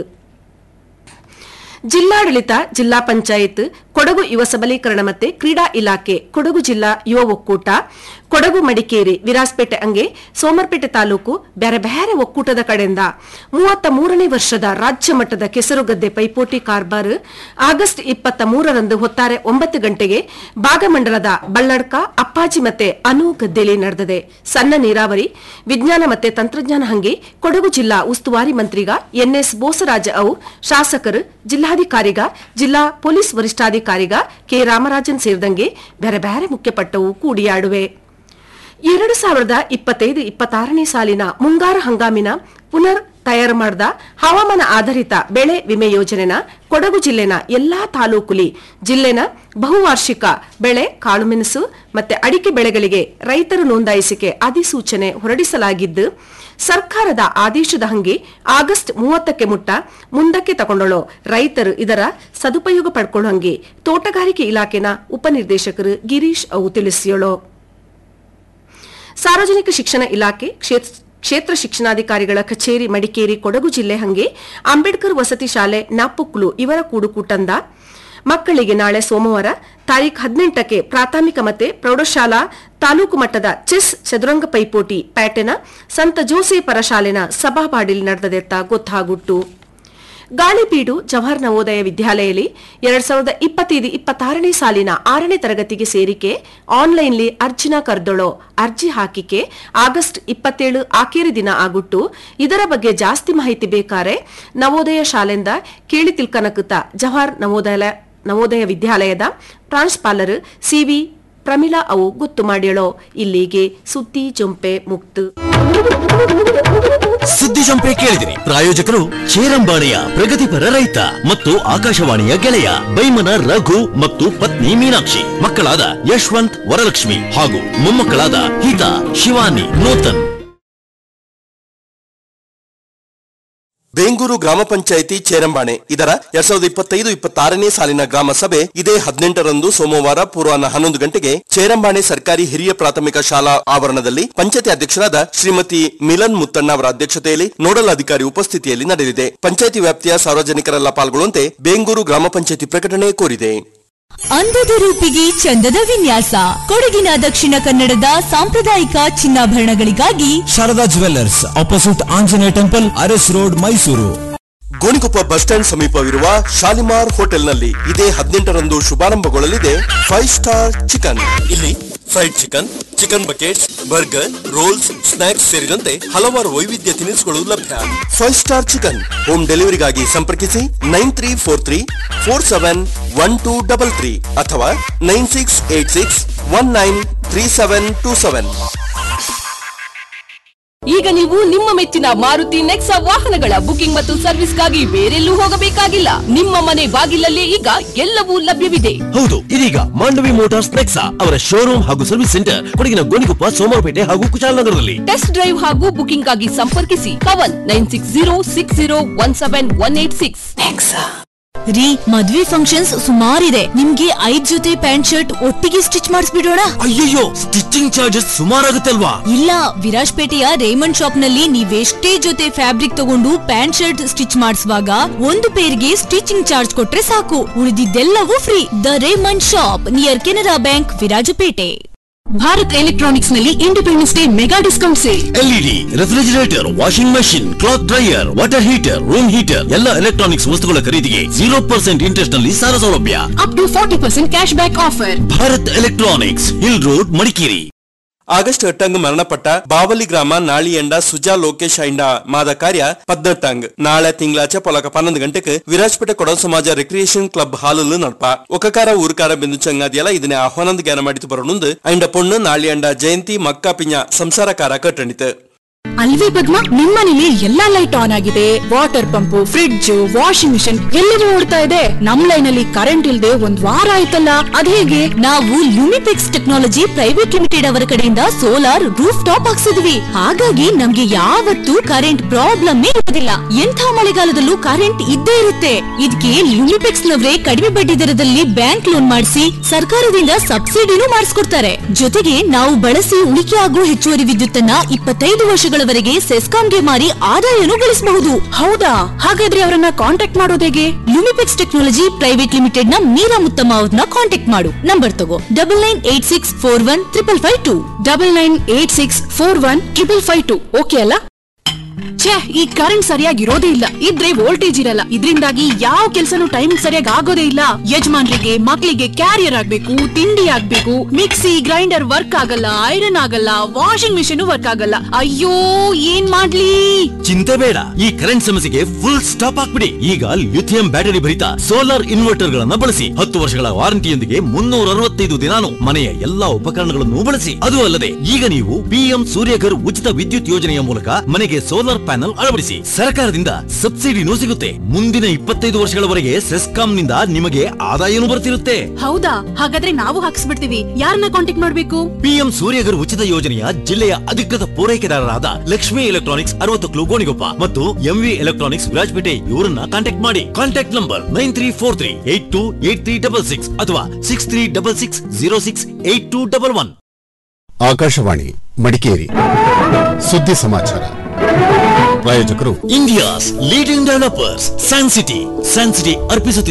ಜಿಲ್ಲಾಡಳಿತ ಜಿಲ್ಲಾ ಪಂಚಾಯತ್ ಕೊಡಗು ಯುವ ಸಬಲೀಕರಣ ಮತ್ತೆ ಕ್ರೀಡಾ ಇಲಾಖೆ ಕೊಡಗು ಜಿಲ್ಲಾ ಯುವ ಒಕ್ಕೂಟ ಕೊಡಗು ಮಡಿಕೇರಿ ವಿರಾಜಪೇಟೆ ಹಂಗೆ ಸೋಮರ್ಪೇಟೆ ತಾಲೂಕು ಬೇರೆ ಬೇರೆ ಒಕ್ಕೂಟದ ಕಡೆಯಿಂದ ಮೂವತ್ತ ಮೂರನೇ ವರ್ಷದ ರಾಜ್ಯ ಮಟ್ಟದ ಕೆಸರುಗದ್ದೆ ಪೈಪೋಟಿ ಕಾರ್ಬಾರ್ ಆಗಸ್ಟ್ ಇಪ್ಪತ್ತ ಮೂರರಂದು ಹೊತ್ತಾರೆ ಒಂಬತ್ತು ಗಂಟೆಗೆ ಭಾಗಮಂಡಲದ ಬಳ್ಳಡ್ಕ ಅಪ್ಪಾಜಿ ಮತ್ತೆ ಅನು ಗದ್ದೆಲಿ ನಡೆದಿದೆ ಸಣ್ಣ ನೀರಾವರಿ ವಿಜ್ಞಾನ ಮತ್ತೆ ತಂತ್ರಜ್ಞಾನ ಹಂಗೆ ಕೊಡಗು ಜಿಲ್ಲಾ ಉಸ್ತುವಾರಿ ಮಂತ್ರಿಗ ಎನ್ಎಸ್ ಬೋಸರಾಜ ಅವು ಶಾಸಕರು ಜಿಲ್ಲಾಧಿಕಾರಿಗ ಜಿಲ್ಲಾ ಪೊಲೀಸ್ ವರಿಷ್ಠಾಧಿಕಾರಿಗ ಕೆ ರಾಮರಾಜನ್ ಸೇರಿದಂಗೆ ಬೇರೆ ಬೇರೆ ಮುಖ್ಯಪಟ್ಟವು ಕೂಡಿಯಾಡುವೆ ಎರಡು ಸಾವಿರದ ಇಪ್ಪತ್ತೈದು ಇಪ್ಪತ್ತಾರನೇ ಸಾಲಿನ ಮುಂಗಾರು ಹಂಗಾಮಿನ ಪುನರ್ ತಯಾರು ಮಾಡಿದ ಹವಾಮಾನ ಆಧಾರಿತ ಬೆಳೆ ವಿಮೆ ಯೋಜನೆನ ಕೊಡಗು ಜಿಲ್ಲೆನ ಎಲ್ಲಾ ತಾಲೂಕುಲಿ ಜಿಲ್ಲೆನ ಬಹುವಾರ್ಷಿಕ ಬೆಳೆ ಕಾಳುಮೆಣಸು ಮತ್ತೆ ಅಡಿಕೆ ಬೆಳೆಗಳಿಗೆ ರೈತರ ನೋಂದಾಯಿಸಿಕೆ ಅಧಿಸೂಚನೆ ಹೊರಡಿಸಲಾಗಿದ್ದು ಸರ್ಕಾರದ ಆದೇಶದ ಹಂಗೆ ಆಗಸ್ಟ್ ಮೂವತ್ತಕ್ಕೆ ಮುಟ್ಟ ಮುಂದಕ್ಕೆ ತಗೊಂಡಳು ರೈತರು ಇದರ ಸದುಪಯೋಗ ಪಡ್ಕೊಳ್ಳೋ ತೋಟಗಾರಿಕೆ ಇಲಾಖೆನ ಉಪನಿರ್ದೇಶಕರು ಗಿರೀಶ್ ಅವು ತಿಳಿಸಿಯೋಳು ಸಾರ್ವಜನಿಕ ಶಿಕ್ಷಣ ಇಲಾಖೆ ಕ್ಷೇತ್ರ ಕ್ಷೇತ್ರ ಶಿಕ್ಷಣಾಧಿಕಾರಿಗಳ ಕಚೇರಿ ಮಡಿಕೇರಿ ಕೊಡಗು ಜಿಲ್ಲೆ ಹಂಗೆ ಅಂಬೇಡ್ಕರ್ ವಸತಿ ಶಾಲೆ ನಾಪುಕ್ಲು ಇವರ ಕೂಡುಕೂಟಂದ ಮಕ್ಕಳಿಗೆ ನಾಳೆ ಸೋಮವಾರ ತಾರೀಖ್ ಹದಿನೆಂಟಕ್ಕೆ ಪ್ರಾಥಮಿಕ ಮತ್ತೆ ಪ್ರೌಢಶಾಲಾ ತಾಲೂಕು ಮಟ್ಟದ ಚೆಸ್ ಚದುರಂಗ ಪೈಪೋಟಿ ಪ್ಯಾಟೆನ ಸಂತ ಜೋಸೇಪರ ಶಾಲೆನ ಸಭಾಪಾಡಿಲ್ ನಡೆದದೆತ್ತ ಗೊತ್ತಾಗುಟ್ಟು ಗಾಳಿಬೀಡು ಜವಾಹರ್ ನವೋದಯ ವಿದ್ಯಾಲಯದಲ್ಲಿ ಎರಡ್ ಸಾವಿರದ ಇಪ್ಪತ್ತೈದು ಇಪ್ಪತ್ತಾರನೇ ಸಾಲಿನ ಆರನೇ ತರಗತಿಗೆ ಸೇರಿಕೆ ಆನ್ಲೈನ್ಲಿ ಅರ್ಜಿನ ಕರೆದೊಳೋ ಅರ್ಜಿ ಹಾಕಿಕೆ ಆಗಸ್ಟ್ ಇಪ್ಪತ್ತೇಳು ಆಖೇರಿ ದಿನ ಆಗುಟ್ಟು ಇದರ ಬಗ್ಗೆ ಜಾಸ್ತಿ ಮಾಹಿತಿ ಬೇಕಾರೆ ನವೋದಯ ಶಾಲೆಯಿಂದ ಕೇಳಿ ತಿಳ್ಕನಕುತ್ತ ಜವಾಹರ್ ನವೋದಯ ನವೋದಯ ವಿದ್ಯಾಲಯದ ಪ್ರಾಂಶುಪಾಲರು ಸಿವಿ ಪ್ರಮಿಳಾ ಅವು ಗೊತ್ತು ಮಾಡ್ಯಳೋ ಇಲ್ಲಿಗೆ ಸುದ್ದಿ ಜೊಂಪೆ ಮುಕ್ತು ಸುದ್ದಿ ಜಂಪೆ ಕೇಳಿದಿರಿ ಪ್ರಾಯೋಜಕರು ಚೇರಂಬಾಣಿಯ ಪ್ರಗತಿಪರ ರೈತ ಮತ್ತು ಆಕಾಶವಾಣಿಯ ಗೆಳೆಯ ಬೈಮನ ರಘು ಮತ್ತು ಪತ್ನಿ ಮೀನಾಕ್ಷಿ ಮಕ್ಕಳಾದ ಯಶವಂತ್ ವರಲಕ್ಷ್ಮಿ ಹಾಗೂ ಮೊಮ್ಮಕ್ಕಳಾದ ಹಿತಾ ಶಿವಾನಿ ನೂತನ್ ಬೇಂಗೂರು ಗ್ರಾಮ ಪಂಚಾಯಿತಿ ಚೇರಂಬಾಣೆ ಇದರ ಎರಡ್ ಸಾವಿರದ ಇಪ್ಪತ್ತೈದು ಇಪ್ಪತ್ತಾರನೇ ಸಾಲಿನ ಗ್ರಾಮ ಸಭೆ ಇದೇ ಹದಿನೆಂಟರಂದು ಸೋಮವಾರ ಪೂರ್ವಾಹ್ನ ಹನ್ನೊಂದು ಗಂಟೆಗೆ ಚೇರಂಬಾಣೆ ಸರ್ಕಾರಿ ಹಿರಿಯ ಪ್ರಾಥಮಿಕ ಶಾಲಾ ಆವರಣದಲ್ಲಿ ಪಂಚಾಯತಿ ಅಧ್ಯಕ್ಷರಾದ ಶ್ರೀಮತಿ ಮಿಲನ್ ಮುತ್ತಣ್ಣ ಅವರ ಅಧ್ಯಕ್ಷತೆಯಲ್ಲಿ ನೋಡಲ್ ಅಧಿಕಾರಿ ಉಪಸ್ಥಿತಿಯಲ್ಲಿ ನಡೆದಿದೆ ಪಂಚಾಯತಿ ವ್ಯಾಪ್ತಿಯ ಸಾರ್ವಜನಿಕರೆಲ್ಲ ಪಾಲ್ಗೊಳ್ಳುವಂತೆ ಬೇಂಗೂರು ಗ್ರಾಮ ಪಂಚಾಯತಿ ಪ್ರಕಟಣೆ ಕೋರಿದೆ ಅಂದದ ರೂಪಿಗೆ ಚಂದದ ವಿನ್ಯಾಸ ಕೊಡಗಿನ ದಕ್ಷಿಣ ಕನ್ನಡದ ಸಾಂಪ್ರದಾಯಿಕ ಚಿನ್ನಾಭರಣಗಳಿಗಾಗಿ Sharada jewellers opposite Anjaneya temple Aras road Mysuru Gonikoppa bus stand ಸಮೀಪವಿರುವ ಶಾಲಿಮಾರ್ ಹೋಟೆಲ್ನಲ್ಲಿ ಇದೇ ಹದಿನೆಂಟರಂದು ಶುಭಾರಂಭಗೊಳ್ಳಲಿದೆ ಫೈವ್ ಸ್ಟಾರ್ ಚಿಕನ್ ಇಲ್ಲಿ fried chicken chicken buckets burger rolls snacks ಸೇರಿದಂತೆ ಹಲವಾರು ವೈವಿಧ್ಯ ತಿನಿಸುಗಳು ಲಭ್ಯ ಫೈವ್ ಸ್ಟಾರ್ ಚಿಕನ್ ಹೋಮ್ ಡೆಲಿವರಿಗಾಗಿ ಸಂಪರ್ಕಿಸಿ nine three four three four seven one two double three ಅಥವಾ nine six eight six one nine three seven two seven ಈಗ ನೀವು ನಿಮ್ಮ ಮೆಚ್ಚಿನ ಮಾರುತಿ ನೆಕ್ಸಾ ವಾಹನಗಳ ಬುಕಿಂಗ್ ಮತ್ತು ಸರ್ವಿಸ್ಗಾಗಿ ಬೇರೆಲ್ಲೂ ಹೋಗಬೇಕಾಗಿಲ್ಲ ನಿಮ್ಮ ಮನೆ ಬಾಗಿಲಲ್ಲೇ ಈಗ ಎಲ್ಲವೂ ಲಭ್ಯವಿದೆ ಹೌದು ಇದೀಗ ಮಾಂಡವಿ ಮೋಟಾರ್ಸ್ ನೆಕ್ಸಾ ಅವರ ಶೋರೂಮ್ ಹಾಗೂ ಸರ್ವಿಸ್ ಸೆಂಟರ್ ಕೊಡಗಿನ ಗೋಣಿಕೊಪ್ಪ ಸೋಮವಾರಪೇಟೆ ಹಾಗೂ ಕುಶಾಲನಗರದಲ್ಲಿ ಟೆಸ್ಟ್ ಡ್ರೈವ್ ಹಾಗೂ ಬುಕಿಂಗ್ ಆಗಿ ಸಂಪರ್ಕಿಸಿ Kavan nine six zero six zero one seven one eight six ರೀ ಮದ್ವೆ ಫಂಕ್ಷನ್ಸ್ ಸುಮಾರಿದೆ ನಿಮ್ಗೆ ಐದ್ ಜೊತೆ ಪ್ಯಾಂಟ್ ಶರ್ಟ್ ಒಟ್ಟಿಗೆ ಸ್ಟಿಚ್ ಮಾಡಿಸ್ಬಿಡೋಣ ಅಯ್ಯಯ್ಯೋ ಸ್ಟಿಚಿಂಗ್ ಚಾರ್ಜಸ್ ಸುಮಾರಾಗುತ್ತೆ ಅಲ್ವಾ ಇಲ್ಲ ವಿರಾಜ್ಪೇಟೆಯ ರೇಮಂಡ್ ಶಾಪ್ ನಲ್ಲಿ ನೀವೆಷ್ಟೇ ಜೊತೆ ಫ್ಯಾಬ್ರಿಕ್ ತಗೊಂಡು ಪ್ಯಾಂಟ್ ಶರ್ಟ್ ಸ್ಟಿಚ್ ಮಾಡಿಸುವಾಗ ಒಂದು ಪೇರ್ಗೆ ಸ್ಟಿಚಿಂಗ್ ಚಾರ್ಜ್ ಕೊಟ್ರೆ ಸಾಕು ಉಳಿದಿದ್ದೆಲ್ಲವೂ free the Raymond shop near Canara bank Virajpet Bharat electronics ನಲ್ಲಿ independence day mega discount sale LED refrigerator washing machine cloth dryer water heater room heater ಎಲ್ಲ ಎಲೆಕ್ಟ್ರಾನಿಕ್ಸ್ ವಸ್ತುಗಳ ಖರೀದಿಗೆ ಜೀರೋ ಪರ್ಸೆಂಟ್ ಇಂಟ್ರೆಸ್ಟ್ ನಲ್ಲಿ ಸಾಲ ಸೌಲಭ್ಯ up to forty percent cash back offer Bharat electronics hill road Madikeri August ಎಟ್ಟಂಗ್ ಮರಣಪಟ್ಟ ಬಾವಲಿ ಗ್ರಾಮ ನಾಳಿಯಂಡ ಸುಜಾ ಲೋಕೇಶ್ ಐಂಡ ಮಾದ ಕಾರ್ಯ ಪದ್ನೆಟ್ಟಂಗ್ ನಾಳೆ ತಿಂಗಳಾಚೆ ಪೊಲಕ ಪನ್ನೊಂದು ಗಂಟೆಗೆ ವಿರಾಜ್ಪೇಟೆ ಕೊಡ ಸಮಾಜ ರಿಕ್ರಿಯೇಷನ್ ಕ್ಲಬ್ ಹಾಲಲ್ಲಿ ನಡ್ಪ ಒಕಕಾರ ಊರ್ಕಾರ ಬಿಂದು ಚಂಗಾದಿಯಲ್ಲ ಇದನ್ನೇ ಆಹ್ವಾನದ ಜ್ಞಾನ ಮಾಡಿತು ಬರೋಣಂದು ಐಂಡ ಪೊಣ್ಣು ನಾಳಿಯಂಡ ಜಯಂತಿ ಮಕ್ಕಾ ಪಿಂಜ ಸಂಸಾರಕಾರ ಕಟ್ಟಣಿತು ಅಲ್ವೇ ಪದ್ಮ ನಿಮ್ಮನೇಲಿ ಎಲ್ಲಾ ಲೈಟ್ ಆನ್ ಆಗಿದೆ water pump fridge washing machine ಎಲ್ಲವೂ ಓಡ್ತಾ ಇದೆ ನಮ್ ಲೈನ್ ಅಲ್ಲಿ ಕರೆಂಟ್ ಇಲ್ದೆ ಒಂದ್ ವಾರ ಆಯ್ತಲ್ಲ ಅದೇಗೆ ನಾವು ಲುಮಿಪೆಕ್ಸ್ ಟೆಕ್ನಾಲಜಿ ಪ್ರೈವೇಟ್ ಲಿಮಿಟೆಡ್ ಅವರ ಕಡೆಯಿಂದ ಸೋಲಾರ್ ರೂಫ್ ಟಾಪ್ ಹಾಕ್ಸಿದ್ವಿ ಹಾಗಾಗಿ ನಮ್ಗೆ ಯಾವತ್ತೂ ಕರೆಂಟ್ ಪ್ರಾಬ್ಲಮ್ ಇರೋದಿಲ್ಲ ಎಂಥ ಮಳೆಗಾಲದಲ್ಲೂ ಕರೆಂಟ್ ಇದ್ದೇ ಇರುತ್ತೆ ಇದಕ್ಕೆ ಲುಮಿಪೆಕ್ಸ್ ನವರೇ ಕಡಿಮೆ ಬಡ್ಡಿ ದರದಲ್ಲಿ ಬ್ಯಾಂಕ್ ಲೋನ್ ಮಾಡಿಸಿ ಸರ್ಕಾರದಿಂದ ಸಬ್ಸಿಡಿನೂ ಮಾಡಿಸ್ಕೊಡ್ತಾರೆ ಜೊತೆಗೆ ನಾವು ಬಳಸಿ ಉಳಿಕೆ ಆಗೋ ಹೆಚ್ಚುವರಿ ವಿದ್ಯುತ್ತನ್ನ ಇಪ್ಪತ್ತೈದು ವರ್ಷಗಳವರೆಗೆ ಸೆಸ್ಕಾಂಗೆ ಮಾರಿ ಆದಾಯನೂ ಗಳಿಸಬಹುದು ಹೌದಾ ಹಾಗಾದ್ರೆ ಅವರನ್ನ ಕಾಂಟ್ಯಾಕ್ಟ್ ಮಾಡೋದು ಹೇಗೆ ಲುಮಿಪೆಕ್ಸ್ ಟೆಕ್ನಾಲಜಿ ಪ್ರೈವೇಟ್ ಲಿಮಿಟೆಡ್ ನ ಮೀರಾ ಮುತ್ತಮ್ಮ ಅವ್ರನ್ನ ಕಾಂಟ್ಯಾಕ್ಟ್ ಮಾಡು ನಂಬರ್ ತಗೋ double nine eight six four one triple five two double nine eight six four one triple five two okay ಅಲ್ಲ ಛೇ ಈ ಕರೆಂಟ್ ಸರಿಯಾಗಿ ಇರೋದೇ ಇಲ್ಲ ಇದ್ರೆ ವೋಲ್ಟೇಜ್ ಇರಲ್ಲ ಇದರಿಂದಾಗಿ ಯಾವ ಕೆಲ್ಸನೂ ಟೈಮ್ ಸರಿಯಾಗಿ ಆಗೋದೇ ಇಲ್ಲ ಯಜಮಾನ್ರಿಗೆ ಮಕ್ಳಿಗೆ ಕ್ಯಾರಿಯರ್ ಆಗ್ಬೇಕು ತಿಂಡಿ ಆಗ್ಬೇಕು ಮಿಕ್ಸಿ ಗ್ರೈಂಡರ್ ವರ್ಕ್ ಆಗಲ್ಲ ಐರನ್ ಆಗಲ್ಲ ವಾಷಿಂಗ್ ಮಿಷಿನ್ ವರ್ಕ್ ಆಗಲ್ಲ ಅಯ್ಯೋ ಏನ್ ಮಾಡ್ಲಿ ಚಿಂತೆ ಬೇಡ ಈ ಕರೆಂಟ್ ಸಮಸ್ಯೆಗೆ ಫುಲ್ ಸ್ಟಾಪ್ ಹಾಕ್ಬಿಡಿ ಈಗ ಲಿಥಿಯಂ ಬ್ಯಾಟರಿ ಭರಿತ ಸೋಲಾರ್ ಇನ್ವರ್ಟರ್ ಗಳನ್ನ ಬಳಸಿ ಹತ್ತು ವರ್ಷಗಳ ವಾರಂಟಿಯೊಂದಿಗೆ ಮುನ್ನೂರ ಅರವತ್ತೈದು ದಿನಾನು ಮನೆಯ ಎಲ್ಲಾ ಉಪಕರಣಗಳನ್ನು ಬಳಸಿ ಅದು ಅಲ್ಲದೆ ಈಗ ನೀವು ಪಿಎಂ ಸೂರ್ಯಘರ್ ಉಚಿತ ವಿದ್ಯುತ್ ಯೋಜನೆಯ ಮೂಲಕ ಮನೆಗೆ ಸೋಲಾರ್ ಪ್ಯಾನೆಲ್ ಅಳವಡಿಸಿ ಸರ್ಕಾರದಿಂದ ಸಬ್ಸಿಡಿನೂ ಸಿಗುತ್ತೆ ಮುಂದಿನ ಇಪ್ಪತ್ತೈದು ವರ್ಷಗಳವರೆಗೆ ಸೆಸ್ಕಾಂ ನಿಂದ ನಿಮಗೆ ಆದಾಯನೂ ಬರ್ತಿರುತ್ತೆ ಹೌದಾ ಹಾಗಾದ್ರೆ ನಾವು ಹಾಕ್ಸ್ಬಿಡ್ತೀವಿ ಯಾರನ್ನ ಕಾಂಟ್ಯಾಕ್ಟ್ ಮಾಡ್ಬೇಕು ಪಿಎಂ ಸೂರ್ಯಘರ್ ಉಚಿತ ಯೋಜನೆಯ ಜಿಲ್ಲೆಯ ಅಧಿಕೃತ ಪೂರೈಕೆದಾರರಾದ ಲಕ್ಷ್ಮಿ ಎಲೆಕ್ಟ್ರಾನಿಕ್ಸ್ ಅರವತ್ತು ಗೋಣಿಗೊಪ್ಪ ಮತ್ತು ಎಂವಿ ಎಲೆಕ್ಟ್ರಾನಿಕ್ಸ್ ವಿರಾಜಪೇಟೆ ಇವರನ್ನ ಕಾಂಟ್ಯಾಕ್ಟ್ ಮಾಡಿ contact number nine three four three eight two eight three double six ಅಥವಾ six three double six zero six eight two double one Akashvani Madikeri ಸುದ್ದಿ ಸಮಾಚಾರ ಪ್ರಾಯೋಜಕರು India's leading developers San City San City ಅರ್ಪಿಸುತ್ತಿದೆ